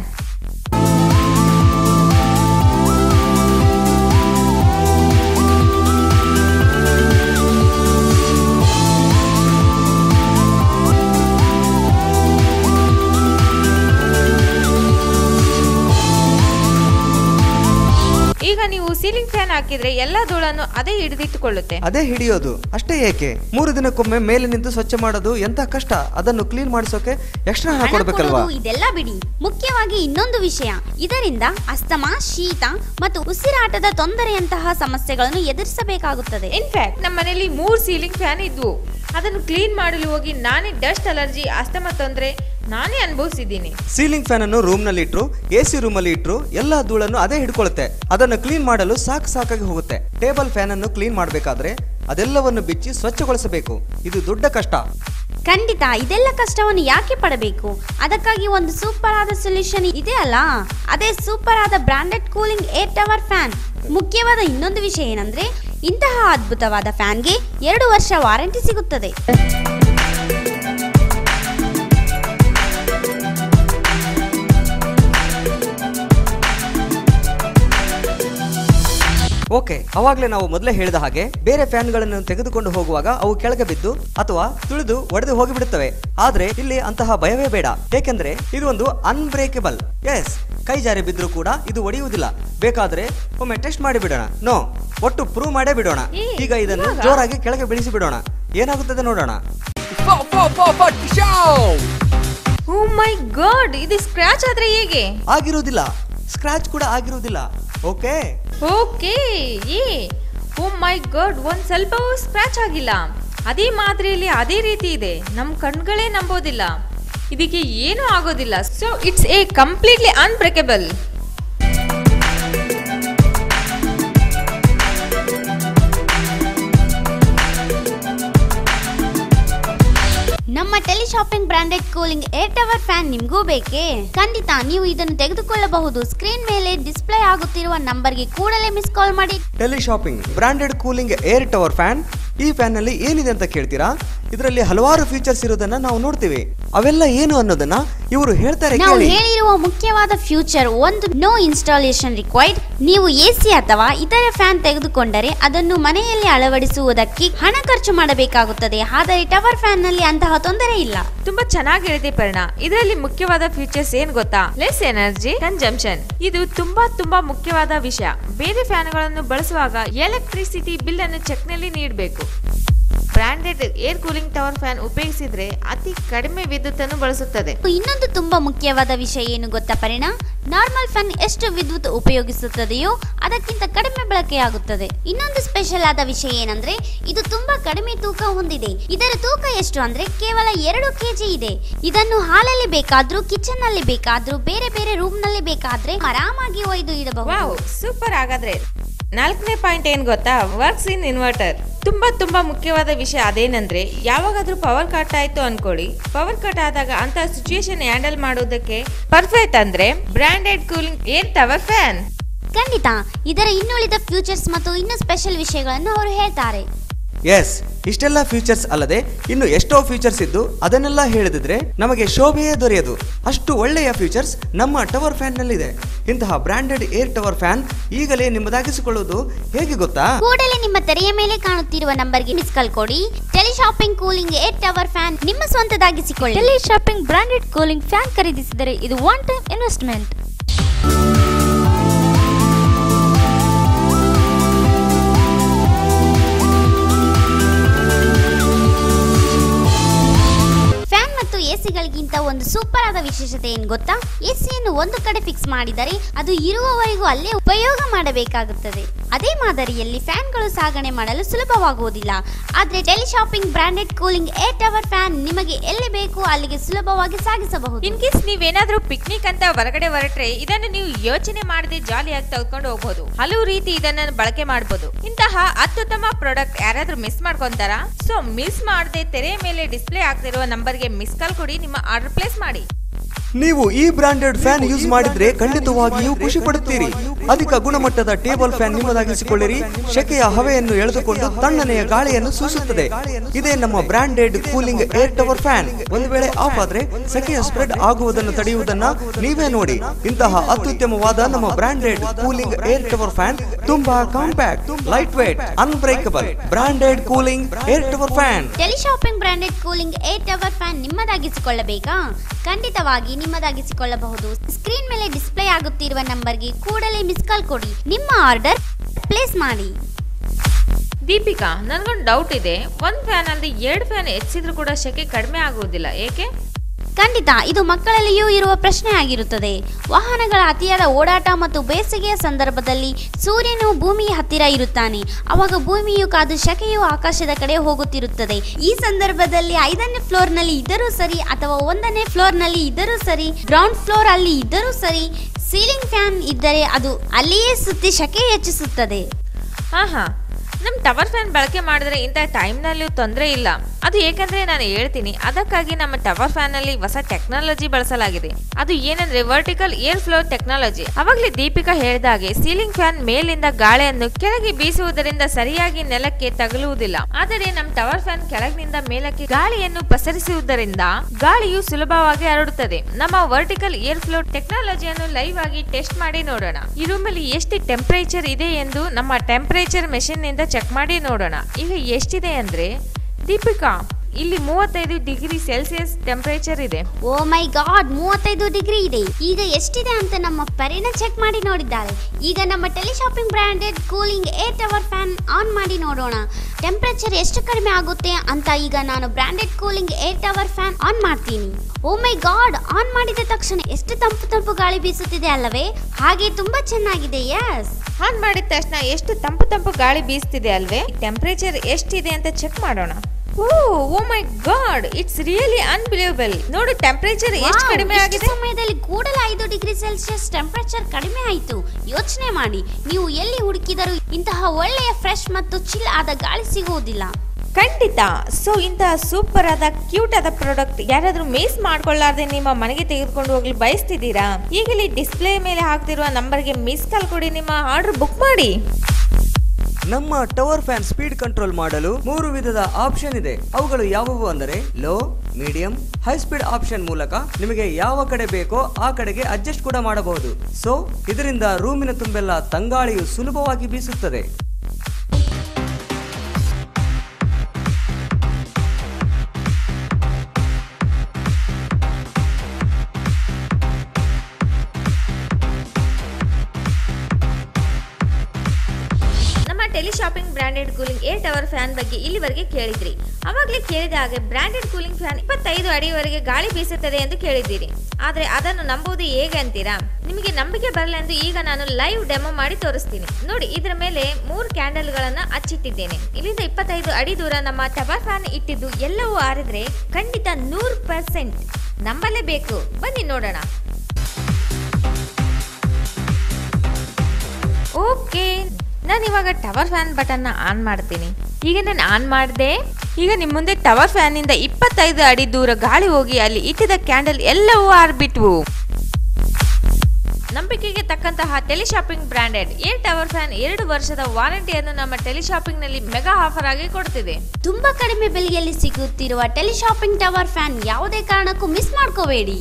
ಈಗ ನೀವು ಸೀಲಿಂಗ್ ಫ್ಯಾನ್ ಹಾಕಿದ್ರೆ ಎಲ್ಲಾ ಧೂಳನ್ನು ಅದೇ ಹಿಡಿದಿಟ್ಟುಕೊಳ್ಳುತ್ತೆ ಅದೇ ಹಿಡಿಯೋದು ಅಷ್ಟೇ ಏಕೆ ಮೂರು ದಿನಕ್ಕೊಮ್ಮೆ ಮೇಲೆ ನಿಂತು ಸ್ವಚ್ಛ ಮಾಡೋದು ಎಂತ ಕಷ್ಟ ಅದನ್ನು ಕ್ಲೀನ್ ಮಾಡಿಸೋಕೆ ಎಕ್ಸ್ಟ್ರಾ ಹಣ ಹಾಕೊಡ್ಬೇಕಲ್ವಾ ಕೊಡೋದು ಇದೆಲ್ಲ ಬಿಡಿ ಮುಖ್ಯವಾಗಿ ಇನ್ನೊಂದು ವಿಷಯ ಇದರಿಂದ ಅಸ್ತಮಾ ಶೀತ ಮತ್ತು ಉಸಿರಾಟದ ತೊಂದರೆಯಂತಹ ಸಮಸ್ಯೆಗಳನ್ನು ಎದುರಿಸಬೇಕಾಗುತ್ತದೆ ಇನ್ಫ್ಯಾಕ್ಟ್ ನಮ್ಮ ಮನೆಯಲ್ಲಿ ಮೂರು ಸೀಲಿಂಗ್ ಫ್ಯಾನ್ ಇದ್ವು ಅದನ್ನು ಕ್ಲೀನ್ ಮಾಡಲು ಹೋಗಿ ನಾನೇ ಡಸ್ಟ್ ಅಲರ್ಜಿ ಅಸ್ತಮ ತೊಂದರೆ ನಾನೇ ಅನುಭವಿಸಿದ್ದೀನಿ ಸೀಲಿಂಗ್ ಫ್ಯಾನ್ ಅನ್ನು ರೂಮ್ ನಲ್ಲಿ ಇಟ್ರು ಎ ಸಿ ರೂಮ್ ಅಲ್ಲಿ ಇಟ್ರು ಎಲ್ಲಾ ಧೂಳನ್ನು ಅದೇ ಹಿಡ್ಕೊಳ್ಳುತ್ತೆ ಅದನ್ನು ಕ್ಲೀನ್ ಮಾಡಲು ಸಾಕು ಸಾಕಾಗಿ ಹೋಗುತ್ತೆ ಟೇಬಲ್ ಫ್ಯಾನ್ ಅನ್ನು ಕ್ಲೀನ್ ಮಾಡಬೇಕಾದ್ರೆ ಅದೆಲ್ಲವನ್ನು ಬಿಚ್ಚಿ ಸ್ವಚ್ಛಗೊಳಿಸಬೇಕು ಇದು ದೊಡ್ಡ ಕಷ್ಟ ಖಂಡಿತ ಇದೆಲ್ಲ ಕಷ್ಟವನ್ನು ಯಾಕೆ ಪಡಬೇಕು ಅದಕ್ಕಾಗಿ ಒಂದು ಸೂಪರ್ ಆದ ಸೊಲ್ಯೂಷನ್ ಇದೆ ಅಲ್ಲ ಅದೇ ಸೂಪರ್ ಆದ branded cooling air tower fan ಮುಖ್ಯವಾದ ಇನ್ನೊಂದು ವಿಷಯ ಏನಂದ್ರೆ ಇಂತಹ ಅದ್ಭುತವಾದ ಫ್ಯಾನ್ಗೆ ಎರಡು ವರ್ಷ ವಾರಂಟಿ ಸಿಗುತ್ತದೆ ಓಕೆ ಅವಾಗಲೇ ನಾವು ಮೊದಲೇ ಹೇಳಿದ ಹಾಗೆ ಬೇರೆ ಫ್ಯಾನ್ಗಳನ್ನು ತೆಗೆದುಕೊಂಡು ಹೋಗುವಾಗ ಅವು ಕೆಳಗೆ ಬಿದ್ದು ಅಥವಾ ತುಳಿದು ಒಡೆದು ಹೋಗಿಬಿಡುತ್ತವೆ ಆದ್ರೆ ಇಲ್ಲಿ ಅಂತಹ ಭಯವೇ ಬೇಡ ಏಕೆಂದ್ರೆ ಇದು ಒಂದು ಅನ್ಬ್ರೇಕಬಲ್ ಎಸ್ ಕೈ ಜಾರಿ ಬಿದ್ರೂ ಕೂಡ ಇದು ಒಡೆಯುವುದಿಲ್ಲ ಬೇಕಾದ್ರೆ ಒಮ್ಮೆ ಟೆಸ್ಟ್ ಮಾಡಿ ಬಿಡೋಣ ನೋ ಒಟ್ಟು ಪ್ರೂವ್ ಮಾಡೇ ಬಿಡೋಣ ಈಗ ಇದನ್ನು ಇವಾಗ? ಜೋರಾಗಿ ಕೆಳಗೆ ಬೀಳಿಸಿ ಬಿಡೋಣ ಏನಾಗುತ್ತದೆ ನೋಡೋಣ ಓ ಮೈ ಗಾಡ್ ಇದು ಸ್ಕ್ರಾಚ್ ಆದ್ರೆ ಹೇಗೆ ಆಗಿರುವುದಿಲ್ಲ ಸ್ಕ್ರಾಚ್ ಕೂಡ ಆಗಿರುವುದಿಲ್ಲ ಓಕೆ ಓಕೆ ಏ ಓ ಮೈ ಗಾಡ್ ಒಂದ್ ಸ್ವಲ್ಪವೂ ಸ್ಕ್ರಾಚ್ ಆಗಿಲ್ಲ ಅದೇ ಮಾದರಿಯಲ್ಲಿ ಅದೇ ರೀತಿ ಇದೆ ನಮ್ ಕಣ್ಗಳೇ ನಂಬೋದಿಲ್ಲ ಇದಕ್ಕೆ ಏನೂ ಆಗೋದಿಲ್ಲ so it's a completely unbreakable ನಮ್ಮ teleshopping branded cooling air tower fan ನಿಮಗೂ ಬೇಕೇ ಖಂಡಿತ ನೀವು ಇದನ್ನು ತೆಗೆದುಕೊಳ್ಳಬಹುದು ಸ್ಕ್ರೀನ್ ಮೇಲೆ ಡಿಸ್ಪ್ಲೇ ಆಗುತ್ತಿರುವ ನಂಬರ್ಗೆ ಕೂಡಲೇ ಮಿಸ್ ಕಾಲ್ ಮಾಡಿ teleshopping branded cooling air tower fan ಈ ಫ್ಯಾನ್ ನಲ್ಲಿ ಏನಿದೆ ಅಂತ ಕೇಳ್ತೀರಾ ಇದರಲ್ಲಿ ಹಲವಾರು ಫೀಚರ್ಸ್ ಇರೋದನ್ನ ನಾವು ನೋಡ್ತೀವಿ ಅವೆಲ್ಲ ಏನು ಅನ್ನೋದನ್ನ ಇವರು ಹೇಳ್ತಾರೆ ನಾವು ಕೇಳಿ ಹೇಳಿರುವ ಮುಖ್ಯವಾದ ಫ್ಯೂಚರ್ ಒಂದು ನೋ ಇನ್ಸ್ಟಾಲೇಷನ್ ರಿಕ್ವೈರ್ಡ್ ನೀವು ಎಸಿ ಅಥವಾ ಇತರೆ ಫ್ಯಾನ್ ತೆಗೆದುಕೊಂಡರೆ ಅದನ್ನು ಮನೆಯಲ್ಲಿ ಅಳವಡಿಸುವುದಕ್ಕೆ ಹಣ ಖರ್ಚು ಮಾಡಬೇಕಾಗುತ್ತದೆ ಆದರೆ ಟವರ್ ಫ್ಯಾನ್ ನಲ್ಲಿ ಅಂತಹ ತೊಂದರೆ ಇಲ್ಲ ತುಂಬಾ ಚೆನ್ನಾಗಿ ಹೇಳಿದೆ ಪರಿಣ ಇದರಲ್ಲಿ ಮುಖ್ಯವಾದ ಫೀಚರ್ಸ್ ಏನ್ ಗೊತ್ತಾ ಲೆಸ್ ಎನರ್ಜಿ ಕನ್ಸಂಪ್ಷನ್ ಇದು ತುಂಬಾ ತುಂಬಾ ಮುಖ್ಯವಾದ ವಿಷಯ ಬೇರೆ ಫ್ಯಾನ್ಗಳನ್ನು ಬಳಸುವಾಗ ಎಲೆಕ್ಟ್ರಿಸಿಟಿ ಬಿಲ್ ಅನ್ನು ಚೆಕ್ನಲ್ಲಿ ನೀಡಬೇಕು branded air cooling tower fan ಉಪಯೋಗಿಸಿದ್ರೆ ಅತಿ ಕಡಿಮೆ ವಿದ್ಯುತ್ತನ್ನು ಬಳಸುತ್ತದೆ ಇನ್ನೊಂದು ತುಂಬಾ ಮುಖ್ಯವಾದ ವಿಷಯ ಏನು ಗೊತ್ತಾ ಪರಿಣಾ ನಾರ್ಮಲ್ ಫ್ಯಾನ್ ಎಷ್ಟು ವಿದ್ಯುತ್ ಉಪಯೋಗಿಸುತ್ತದೆಯೋ ಅದಕ್ಕಿಂತ ಕಡಿಮೆ ಬಳಕೆಯಾಗುತ್ತದೆ ಇನ್ನೊಂದು ಸ್ಪೆಷಲ್ ಆದ ವಿಷಯ ಏನಂದ್ರೆ ಇದು ತುಂಬಾ ಕಡಿಮೆ ತೂಕ ಹೊಂದಿದೆ ಇದರ ತೂಕ ಎಷ್ಟು ಅಂದ್ರೆ ಕೇವಲ ಎರಡು ಕೆಜಿ ಇದೆ ಇದನ್ನು ಹಾಲಲ್ಲಿ ಬೇಕಾದ್ರೂ ಕಿಚನ್ ನಲ್ಲಿ ಬೇಕಾದ್ರೂ ಬೇರೆ ಬೇರೆ ರೂಮ್ ನಲ್ಲಿ ಬೇಕಾದ್ರೆ ಆರಾಮಾಗಿ ಒಯ್ದು ಇಡಬಹುದು ವಾವ್ ಸೂಪರ್ ಹಾಗಾದ್ರೆ ನಾಲ್ಕನೇ ಪಾಯಿಂಟ್ ಏನ್ ಗೊತ್ತಾ ವರ್ಕ್ಸ್ ಇನ್ ಇನ್ವರ್ಟರ್ ತುಂಬಾ ತುಂಬಾ ಮುಖ್ಯವಾದ ವಿಷಯ ಅದೇನಂದ್ರೆ ಯಾವಾಗಾದ್ರೂ ಪವರ್ ಕಟ್ ಆಯ್ತು ಅನ್ಕೊಳ್ಳಿ ಪವರ್ ಕಟ್ ಆದಾಗ ಅಂತ ಸಿಚುಯೇಷನ್ ಹ್ಯಾಂಡಲ್ ಮಾಡೋದಕ್ಕೆ ಪರ್ಫೆಕ್ಟ್ ಅಂದ್ರೆ branded cooling air tower fan ಖಂಡಿತ ಇದರ ಇನ್ನುಳಿದ ಫ್ಯೂಚರ್ಸ್ ಮತ್ತು ಇನ್ನು ಸ್ಪೆಷಲ್ ವಿಷಯಗಳನ್ನು ಅವರು ಹೇಳ್ತಾರೆ ಎಸ್ ಇಷ್ಟೆಲ್ಲ ಫೀಚರ್ಸ್ ಅಲ್ಲದೆ ಇನ್ನು ಎಷ್ಟೋ ಫೀಚರ್ಸ್ ಇದ್ದು ಅದನ್ನೆಲ್ಲ ಹೇಳಿದ್ರೆ ನಮಗೆ ಶೋಭೆಯೇ ದೊರೆಯದು ಅಷ್ಟು ಒಳ್ಳೆಯ ಫೀಚರ್ಸ್ ನಮ್ಮ ಟವರ್ ಫ್ಯಾನ್ ನಲ್ಲಿದೆ ಇಂತಹ ಬ್ರಾಂಡೆಡ್ ಏರ್ ಟವರ್ ಫ್ಯಾನ್ ಈಗಲೇ ನಿಮ್ಮದಾಗಿಸಿಕೊಳ್ಳುವುದು ಹೇಗೆ ಗೊತ್ತಾ ಕೂಡಲೇ ನಿಮ್ಮ ತೆರೆಯ ಮೇಲೆ ಕಾಣುತ್ತಿರುವ ನಂಬರ್ಗೆ ಮಿಸ್ ಕಾಲ್ ಕೊಡಿ teleshopping cooling air tower fan ನಿಮ್ಮ ಸ್ವಂತದಾಗಿಸಿಕೊಳ್ಳಿ teleshopping branded cooling fan ಖರೀದಿಸಿದರೆ ಇದು ಒನ್ ಟೈಮ್ ಇನ್ವೆಸ್ಟ್ಮೆಂಟ್ ಫ್ಯಾನ್ ಮತ್ತು ಎಸಿಗಳಿಗಿಂತ ಒಂದು ಸೂಪರ್ ಆದ ವಿಶೇಷತೆ ಏನು ಗೊತ್ತಾ ಎಸಿಯನ್ನು ಒಂದು ಕಡೆ ಫಿಕ್ಸ್ ಮಾಡಿದರೆ ಅದು ಇರುವವರೆಗೂ ಅಲ್ಲೇ ಉಪಯೋಗ ಮಾಡಬೇಕಾಗುತ್ತದೆ ಅದೇ ಮಾದರಿಯಲ್ಲಿ ಫ್ಯಾನ್ಗಳು ಸಾಗಣೆ ಮಾಡಲು ಸುಲಭವಾಗುವುದಿಲ್ಲ ಆದರೆ teleshopping branded cooling air tower fan ನಿಮಗೆ ಎಲ್ಲಿ ಬೇಕು ಅಲ್ಲಿಗೆ ಸುಲಭವಾಗಿ ಸಾಗಿಸಬಹುದು ಇನ್ ಕೇಸ್ ನೀವೇನಾದ್ರೂ ಪಿಕ್ನಿಕ್ ಅಂತ ಹೊರಗಡೆ ಹೊರಟ್ರೆ ಇದನ್ನು ನೀವು ಯೋಚನೆ ಮಾಡದೆ ಜಾಲಿಯಾಗಿ ತೆಗೆದುಕೊಂಡು ಹೋಗ್ಬೋದು ಹಲವು ರೀತಿ ಇದನ್ನ ಬಳಕೆ ಮಾಡಬಹುದು ಇಂತಹ ಅತ್ಯುತ್ತಮ ಪ್ರಾಡಕ್ಟ್ ಯಾರಾದ್ರೂ ಮಿಸ್ ಮಾಡ್ಕೊಂತಾರಾ ಸೊ ಮಿಸ್ ಮಾಡದೆ ತೆರೆಯ ಮೇಲೆ ಡಿಸ್ಪ್ಲೇ ಆಗ್ತಿರುವ ನಂಬರ್ಗೆ ಮಿಸ್ ಕಾಲ್ ಕೊಡಿ ನಿಮ್ಮ ಆರ್ಡರ್ ಪ್ಲೇಸ್ ಮಾಡಿ ನೀವು ಈ ಬ್ರಾಂಡೆಡ್ ಫ್ಯಾನ್ ಯೂಸ್ ಮಾಡಿದ್ರೆ ಖಂಡಿತವಾಗಿಯೂ ಖುಷಿ ಪಡುತ್ತೀರಿ ಅಧಿಕ ಗುಣಮಟ್ಟದ ಟೇಬಲ್ ಫ್ಯಾನ್ ನಿಮ್ಮದಾಗಿಸಿಕೊಳ್ಳಿರಿ ಶೆಕೆಯ ಹವೆಯನ್ನು ಎಳೆದುಕೊಂಡು ತಣ್ಣನೆಯ ಗಾಳಿಯನ್ನು ಸೂಸುತ್ತದೆ ಇದೇ ನಮ್ಮ branded cooling air tower fan ಒಂದು ವೇಳೆ ಆಫ್ ಆದ್ರೆ ಸೆಕೆಯ ಸ್ಪ್ರೆಡ್ ಆಗುವುದನ್ನು ತಡೆಯುವುದನ್ನ ನೀವೇ ನೋಡಿ ಇಂತಹ ಅತ್ಯುತ್ತಮವಾದ ನಮ್ಮ branded cooling air tower fan ತುಂಬಾ compact lightweight unbreakable branded cooling air tower fan teleshopping branded cooling air tower fan ನಿಮ್ಮದಾಗಿಸಿಕೊಳ್ಳಬೇಕಾ ಖಂಡಿತವಾಗಿ ನಿಮ್ಮದಾಗಿಸಿಕೊಳ್ಳಬಹುದು ಸ್ಕ್ರೀನ್ ಮೇಲೆ ಡಿಸ್ಪ್ಲೇ ಆಗುತ್ತಿರುವ ನಂಬರ್ಗೆ ಕೂಡಲೇ ಮಿಸ್ ಕಾಲ್ ಕೊಡಿ ನಿಮ್ಮ ಆರ್ಡರ್ ಪ್ಲೇಸ್ ಮಾಡಿ ದೀಪಿಕಾ ನನ್ಗೊಂದು ಡೌಟ್ ಇದೆ ಒಂದ್ ಫ್ಯಾನ್ ಅಲ್ಲಿ ಎರಡು ಫ್ಯಾನ್ ಹೆಚ್ಚಿದ್ರು ಕೂಡ ಶೆಕೆ ಕಡಿಮೆ ಆಗುವುದಿಲ್ಲ ಏಕೆ ಖಂಡಿತ ಇದು ಮಕ್ಕಳಲ್ಲಿಯೂ ಇರುವ ಪ್ರಶ್ನೆ ಆಗಿರುತ್ತದೆ ವಾಹನಗಳ ಅತಿಯಾದ ಓಡಾಟ ಮತ್ತು ಬೇಸಿಗೆಯ ಸಂದರ್ಭದಲ್ಲಿ ಸೂರ್ಯನು ಭೂಮಿಯ ಹತ್ತಿರ ಇರುತ್ತಾನೆ ಅವಾಗ ಭೂಮಿಯು ಕಾದು ಶಕೆಯು ಆಕಾಶದ ಕಡೆ ಹೋಗುತ್ತಿರುತ್ತದೆ ಈ ಸಂದರ್ಭದಲ್ಲಿ ಐದನೇ ಫ್ಲೋರ್ನಲ್ಲಿ ಇದ್ದರೂ ಸರಿ ಅಥವಾ ಒಂದನೇ ಫ್ಲೋರ್ನಲ್ಲಿ ಇದ್ದರೂ ಸರಿ ಗ್ರೌಂಡ್ ಫ್ಲೋರ್ ಅಲ್ಲಿ ಇದ್ದರೂ ಸರಿ ಸೀಲಿಂಗ್ ಫ್ಯಾನ್ ಇದ್ದರೆ ಅದು ಅಲ್ಲಿಯೇ ಸುತ್ತಿ ಶಕೆ ಹೆಚ್ಚಿಸುತ್ತದೆ ಹಾ ಹಾ ನಮ್ ಟವರ್ ಫ್ಯಾನ್ ಬಳಕೆ ಮಾಡಿದ್ರೆ ಇಂಥ ಟೈಮ್ನಲ್ಲೂ ತೊಂದರೆ ಇಲ್ಲ ಅದು ಏಕೆಂದ್ರೆ ನಾನು ಹೇಳ್ತೀನಿ ಅದಕ್ಕಾಗಿ ನಮ್ಮ ಟವರ್ ಫ್ಯಾನ್ ಅಲ್ಲಿ ಹೊಸ ಟೆಕ್ನಾಲಜಿ ಬಳಸಲಾಗಿದೆ ಅದು ಏನಂದ್ರೆ ವರ್ಟಿಕಲ್ ಏರ್ ಫ್ಲೋ ಟೆಕ್ನಾಲಜಿ ಅವಾಗಲೇ ದೀಪಿಕಾ ಹೇಳಿದ ಹಾಗೆ ಸೀಲಿಂಗ್ ಫ್ಯಾನ್ ಮೇಲಿಂದ ಗಾಳಿಯನ್ನು ಕೆಳಗೆ ಬೀಸುವುದರಿಂದ ಸರಿಯಾಗಿ ನೆಲಕ್ಕೆ ತಗುಲುವುದಿಲ್ಲ ಆದರೆ ನಮ್ಮ ಟವರ್ ಫ್ಯಾನ್ ಕೆಳಗಿನಿಂದ ಮೇಲಕ್ಕೆ ಗಾಳಿಯನ್ನು ಪಸರಿಸುವುದರಿಂದ ಗಾಳಿಯು ಸುಲಭವಾಗಿ ಹರಡುತ್ತದೆ ನಮ್ಮ ವರ್ಟಿಕಲ್ ಏರ್ ಫ್ಲೋ ಟೆಕ್ನಾಲಜಿಯನ್ನು ಲೈವ್ ಆಗಿ ಟೆಸ್ಟ್ ಮಾಡಿ ನೋಡೋಣ ಈ ರೂಮಲ್ಲಿ ಎಷ್ಟು ಟೆಂಪರೇಚರ್ ಇದೆ ಎಂದು ನಮ್ಮ ಟೆಂಪರೇಚರ್ ಮೆಷಿನ್ ನಿಂದ ಚೆಕ್ ಮಾಡಿ ನೋಡೋಣ ಈಗ ಎಷ್ಟಿದೆ ಅಂದ್ರೆ ದೀಪಿಕಾ ಇಲ್ಲಿ ಮೂವತ್ತೈದು ಡಿಗ್ರಿ ಸೆಲ್ಸಿಯಸ್ ಟೆಂಪರೇಚರ್ ಇದೆ ಓ ಮೈ ಗಾಡ್ ಮೂವತ್ತೈದು ಡಿಗ್ರಿ ಇದೆ ಈಗ ಎಷ್ಟಿದೆ ಅಂತ ನಮ್ಮ ಪರಿನ ಚೆಕ್ ಮಾಡಿ ನೋಡಿದ್ದಾರೆ ಈಗ ನಮ್ಮ teleshopping branded cooling air tower fan on ಮಾಡಿ ನೋಡೋಣ ಟೆಂಪರೇಚರ್ ಎಷ್ಟು ಕಡಿಮೆ ಆಗುತ್ತೆ ಅಂತ ಈಗ ನಾನು branded cooling air tower fan on ಮಾಡ್ತೀನಿ ಓ ಮೈ ಗಾಡ್ ಆನ್ ಮಾಡಿದ ತಕ್ಷಣ ಎಷ್ಟು ತಂಪು ತಂಪು ಗಾಳಿ ಬೀಸುತ್ತಿದೆ ಅಲ್ಲವೇ ಹಾಗೆ ತುಂಬಾ ಚೆನ್ನಾಗಿದೆ ಎಸ್ ಆನ್ ಮಾಡಿದ ತಕ್ಷಣ ಎಷ್ಟು ತಂಪು ತಂಪು ಗಾಳಿ ಬೀಸ್ತಿದೆ ಅಲ್ವೇ ಟೆಂಪರೇಚರ್ ಎಷ್ಟಿದೆ ಅಂತ ಚೆಕ್ ಮಾಡೋಣ oh oh my god it's really unbelievable ನೋಡು ಟೆಂಪರೇಚರ್ ಎಷ್ಟು ವಾವ್, ಕಡಿಮೆ ಇಷ್ಟು ಆಗಿದೆ ಸಮಯದಲ್ಲಿ ಕೂಡಲೇ ಐದು ಡಿಗ್ರಿ ಸೆಲ್ಸಿಯಸ್ ಟೆಂಪರೇಚರ್ ಕಡಿಮೆ ಆಯಿತು ಯೋಚನೆ ಮಾಡಿ ನೀವು ಎಲ್ಲಿ ಹುಡುಕಿದರೂ ಇಂತಹ ಒಳ್ಳೆಯ ಫ್ರೆಶ್ ಮತ್ತು ಚಿಲ್ ಆದ ಗಾಳಿ ಸಿಗುವುದಿಲ್ಲ ಖಂಡಿತ ಸೊ ಇಂತಹ ಸೂಪರ್ ಆದ ಕ್ಯೂಟ್ ಆದ ಪ್ರಾಡಕ್ಟ್ ಯಾರಾದ್ರೂ ಮಿಸ್ ಮಾಡ್ಕೊಳ್ಳಾರ್ದೆ ನಿಮ್ಮ ಮನೆಗೆ ತೆಗೆದುಕೊಂಡು ಹೋಗ್ಲಿ ಬಯಸ್ತಿದ್ದೀರಾ ಈಗಲೇ ಡಿಸ್ಪ್ಲೇ ಮೇಲೆ ಹಾಕ್ತಿರುವ ನಂಬರ್ಗೆ ಮಿಸ್ ಕಾಲ್ ಕೊಡಿ ನಿಮ್ಮ ಆರ್ಡರ್ ಬುಕ್ ಮಾಡಿ ನಮ್ಮ ಟವರ್ ಫ್ಯಾನ್ ಸ್ಪೀಡ್ ಕಂಟ್ರೋಲ್ ಮಾಡಲು ಮೂರು ವಿಧದ ಆಪ್ಷನ್ ಇದೆ ಅವುಗಳು ಯಾವುವು ಅಂದರೆ low medium high speed option ಮೂಲಕ ನಿಮಗೆ ಯಾವ ಕಡೆ ಬೇಕೋ ಆ ಕಡೆಗೆ ಅಡ್ಜಸ್ಟ್ ಕೂಡ ಮಾಡಬಹುದು ಸೊ ಇದರಿಂದ ರೂಮಿನ ತುಂಬೆಲ್ಲ ತಂಗಾಳಿಯು ಸುಲಭವಾಗಿ ಬೀಸುತ್ತದೆ ನಮ್ಮ teleshopping branded cooling air tower fan ಬಗ್ಗೆ ಇಲ್ಲಿವರೆಗೆ ಕೇಳಿದ್ರಿ ಅವಾಗಲೇ ಕೇಳಿದ ಹಾಗೆ ಬ್ರಾಂಡೆಡ್ ಕೂಲಿಂಗ್ ಫ್ಯಾನ್ ಇಪ್ಪತ್ತೈದು ಅಡಿವರೆಗೆ ಗಾಳಿ ಬೀಸುತ್ತದೆ ಎಂದು ಕೇಳಿದ್ದೀರಿ ಆದರೆ ಅದನ್ನು ನಂಬುವುದು ಹೇಗೆ ಅಂತೀರಾ ನಿಮಗೆ ನಂಬಿಕೆ ಬರಲ್ಲ ಎಂದು ಈಗ ನಾನು ಲೈವ್ ಡೆಮೋ ಮಾಡಿ ತೋರಿಸ್ತೀನಿ ನೋಡಿ ಇದರ ಮೇಲೆ ಮೂರು ಕ್ಯಾಂಡಲ್ಗಳನ್ನ ಹಚ್ಚಿಟ್ಟಿದ್ದೇನೆ ಇಲ್ಲಿಂದ ಇಪ್ಪತ್ತೈದು ಅಡಿ ದೂರ ನಮ್ಮ ಟವರ್ ಫ್ಯಾನ್ ಇಟ್ಟಿದ್ದು ಎಲ್ಲವೂ ಆರಿದ್ರೆ ಖಂಡಿತ ನೂರು ಪರ್ಸೆಂಟ್ ನಂಬಲೇಬೇಕು ಬನ್ನಿ ನೋಡೋಣ ಓಕೆ ನಾನು ಇವಾಗ ಟವರ್ ಫ್ಯಾನ್ ಬಟನ್ನ ಆನ್ ಮಾಡ್ತೀನಿ ಈಗ ನಾನು ಆನ್ ಮಾಡಿದೆ ಈಗ ನಿಮ್ಮ ಮುಂದೆ ಟವರ್ ಫ್ಯಾನಿಂದ ಇಪ್ಪತ್ತೈದು ಅಡಿ ದೂರ ಗಾಳಿ ಹೋಗಿ ಅಲ್ಲಿ ಇಟ್ಟಿದ್ದ ಕ್ಯಾಂಡಲ್ ಎಲ್ಲವೂ ಆರ್ಬಿಟ್ವು ನಂಬಿಕೆಗೆ ತಕ್ಕಂತಹ teleshopping branded air tower fan ಎರಡು ವರ್ಷದ ವಾರಂಟಿಯನ್ನು ನಮ್ಮ ಟೆಲಿಶಾಪಿಂಗ್ ನಲ್ಲಿ ಮೆಗಾ ಆಫರ್ ಆಗಿ ಕೊಡ್ತಿದೆ ತುಂಬಾ ಕಡಿಮೆ ಬೆಲೆಯಲ್ಲಿ ಸಿಗುತ್ತಿರುವ ಟೆಲಿಶಾಪಿಂಗ್ ಟವರ್ ಫ್ಯಾನ್ ಯಾವುದೇ ಕಾರಣಕ್ಕೂ ಮಿಸ್ ಮಾಡ್ಕೋಬೇಡಿ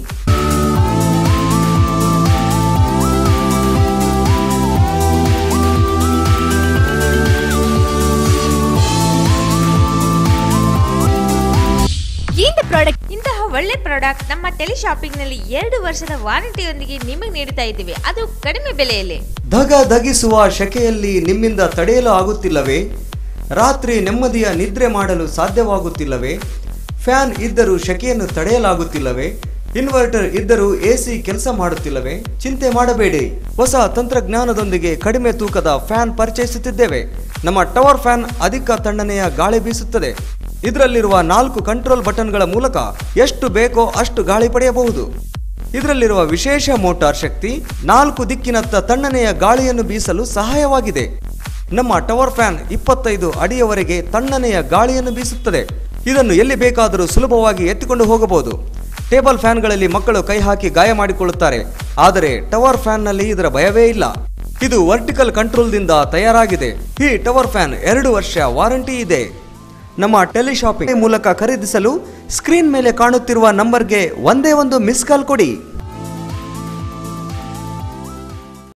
ಇಂದ ಪ್ರಾಡಕ್ಟ್ ಇಂತಹ ಒಳ್ಳೆ ಪ್ರಾಡಕ್ಟ್ ನಮ್ಮ ಟೆಲಿಶಾಪಿಂಗ್ ನಲ್ಲಿ ಎರಡು ವರ್ಷದ ವಾರಂಟಿಯೊಂದಿಗೆ ನಿಮಗೆ ನೀಡುತ್ತಾ ಇದ್ದೀವಿ ಅದು ಕಡಿಮೆ ಬೆಲೆಯಲ್ಲಿ ಧಗ ಧಗಿಸುವ ಶೆಕೆಯಲ್ಲಿ ನಿಮ್ಮಿಂದ ತಡೆಯಲು ಆಗುತ್ತಿಲ್ಲವೇ ರಾತ್ರಿ ನೆಮ್ಮದಿಯ ನಿದ್ರೆ ಮಾಡಲು ಸಾಧ್ಯವಾಗುತ್ತಿಲ್ಲವೇ ಫ್ಯಾನ್ ಇದ್ದರೂ ಶೆಕೆಯನ್ನು ತಡೆಯಲಾಗುತ್ತಿಲ್ಲವೇ ಇನ್ವರ್ಟರ್ ಇದ್ದರೂ ಎಸಿ ಕೆಲಸ ಮಾಡುತ್ತಿಲ್ಲವೇ ಚಿಂತೆ ಮಾಡಬೇಡಿ ಹೊಸ ತಂತ್ರಜ್ಞಾನದೊಂದಿಗೆ ಕಡಿಮೆ ತೂಕದ ಫ್ಯಾನ್ ಪರಿಚಯಿಸುತ್ತಿದ್ದೇವೆ ನಮ್ಮ ಟವರ್ ಫ್ಯಾನ್ ಅಧಿಕ ತಣ್ಣನೆಯ ಗಾಳಿ ಬೀಸುತ್ತದೆ ಇದರಲ್ಲಿರುವ ನಾಲ್ಕು ಕಂಟ್ರೋಲ್ ಬಟನ್ಗಳ ಮೂಲಕ ಎಷ್ಟು ಬೇಕೋ ಅಷ್ಟು ಗಾಳಿ ಪಡೆಯಬಹುದು ಇದರಲ್ಲಿರುವ ವಿಶೇಷ ಮೋಟಾರ್ ಶಕ್ತಿ ನಾಲ್ಕು ದಿಕ್ಕಿನತ್ತ ತಣ್ಣನೆಯ ಗಾಳಿಯನ್ನು ಬೀಸಲು ಸಹಾಯವಾಗಿದೆ ನಮ್ಮ ಟವರ್ ಫ್ಯಾನ್ ಇಪ್ಪತ್ತೈದು ಅಡಿಯವರೆಗೆ ತಣ್ಣನೆಯ ಗಾಳಿಯನ್ನು ಬೀಸುತ್ತದೆ ಇದನ್ನು ಎಲ್ಲಿ ಬೇಕಾದರೂ ಸುಲಭವಾಗಿ ಎತ್ತಿಕೊಂಡು ಹೋಗಬಹುದು ಟೇಬಲ್ ಫ್ಯಾನ್ಗಳಲ್ಲಿ ಮಕ್ಕಳು ಕೈ ಹಾಕಿ ಗಾಯ ಮಾಡಿಕೊಳ್ಳುತ್ತಾರೆ ಆದರೆ ಟವರ್ ಫ್ಯಾನ್ನಲ್ಲಿ ಇದರ ಭಯವೇ ಇಲ್ಲ ಇದು ವರ್ಟಿಕಲ್ ಕಂಟ್ರೋಲ್ದಿಂದ ತಯಾರಾಗಿದೆ ಈ ಟವರ್ ಫ್ಯಾನ್ ಎರಡು ವರ್ಷ ವಾರಂಟಿ ಇದೆ ನಮ್ಮ ಟೆಲಿಶಾಪಿಂಗ್ ಮೂಲಕ ಖರೀದಿಸಲು ಸ್ಕ್ರೀನ್ ಮೇಲೆ ಕಾಣುತ್ತಿರುವ ನಂಬರ್ಗೆ ಒಂದೇ ಒಂದು ಮಿಸ್ ಕಾಲ್ ಕೊಡಿ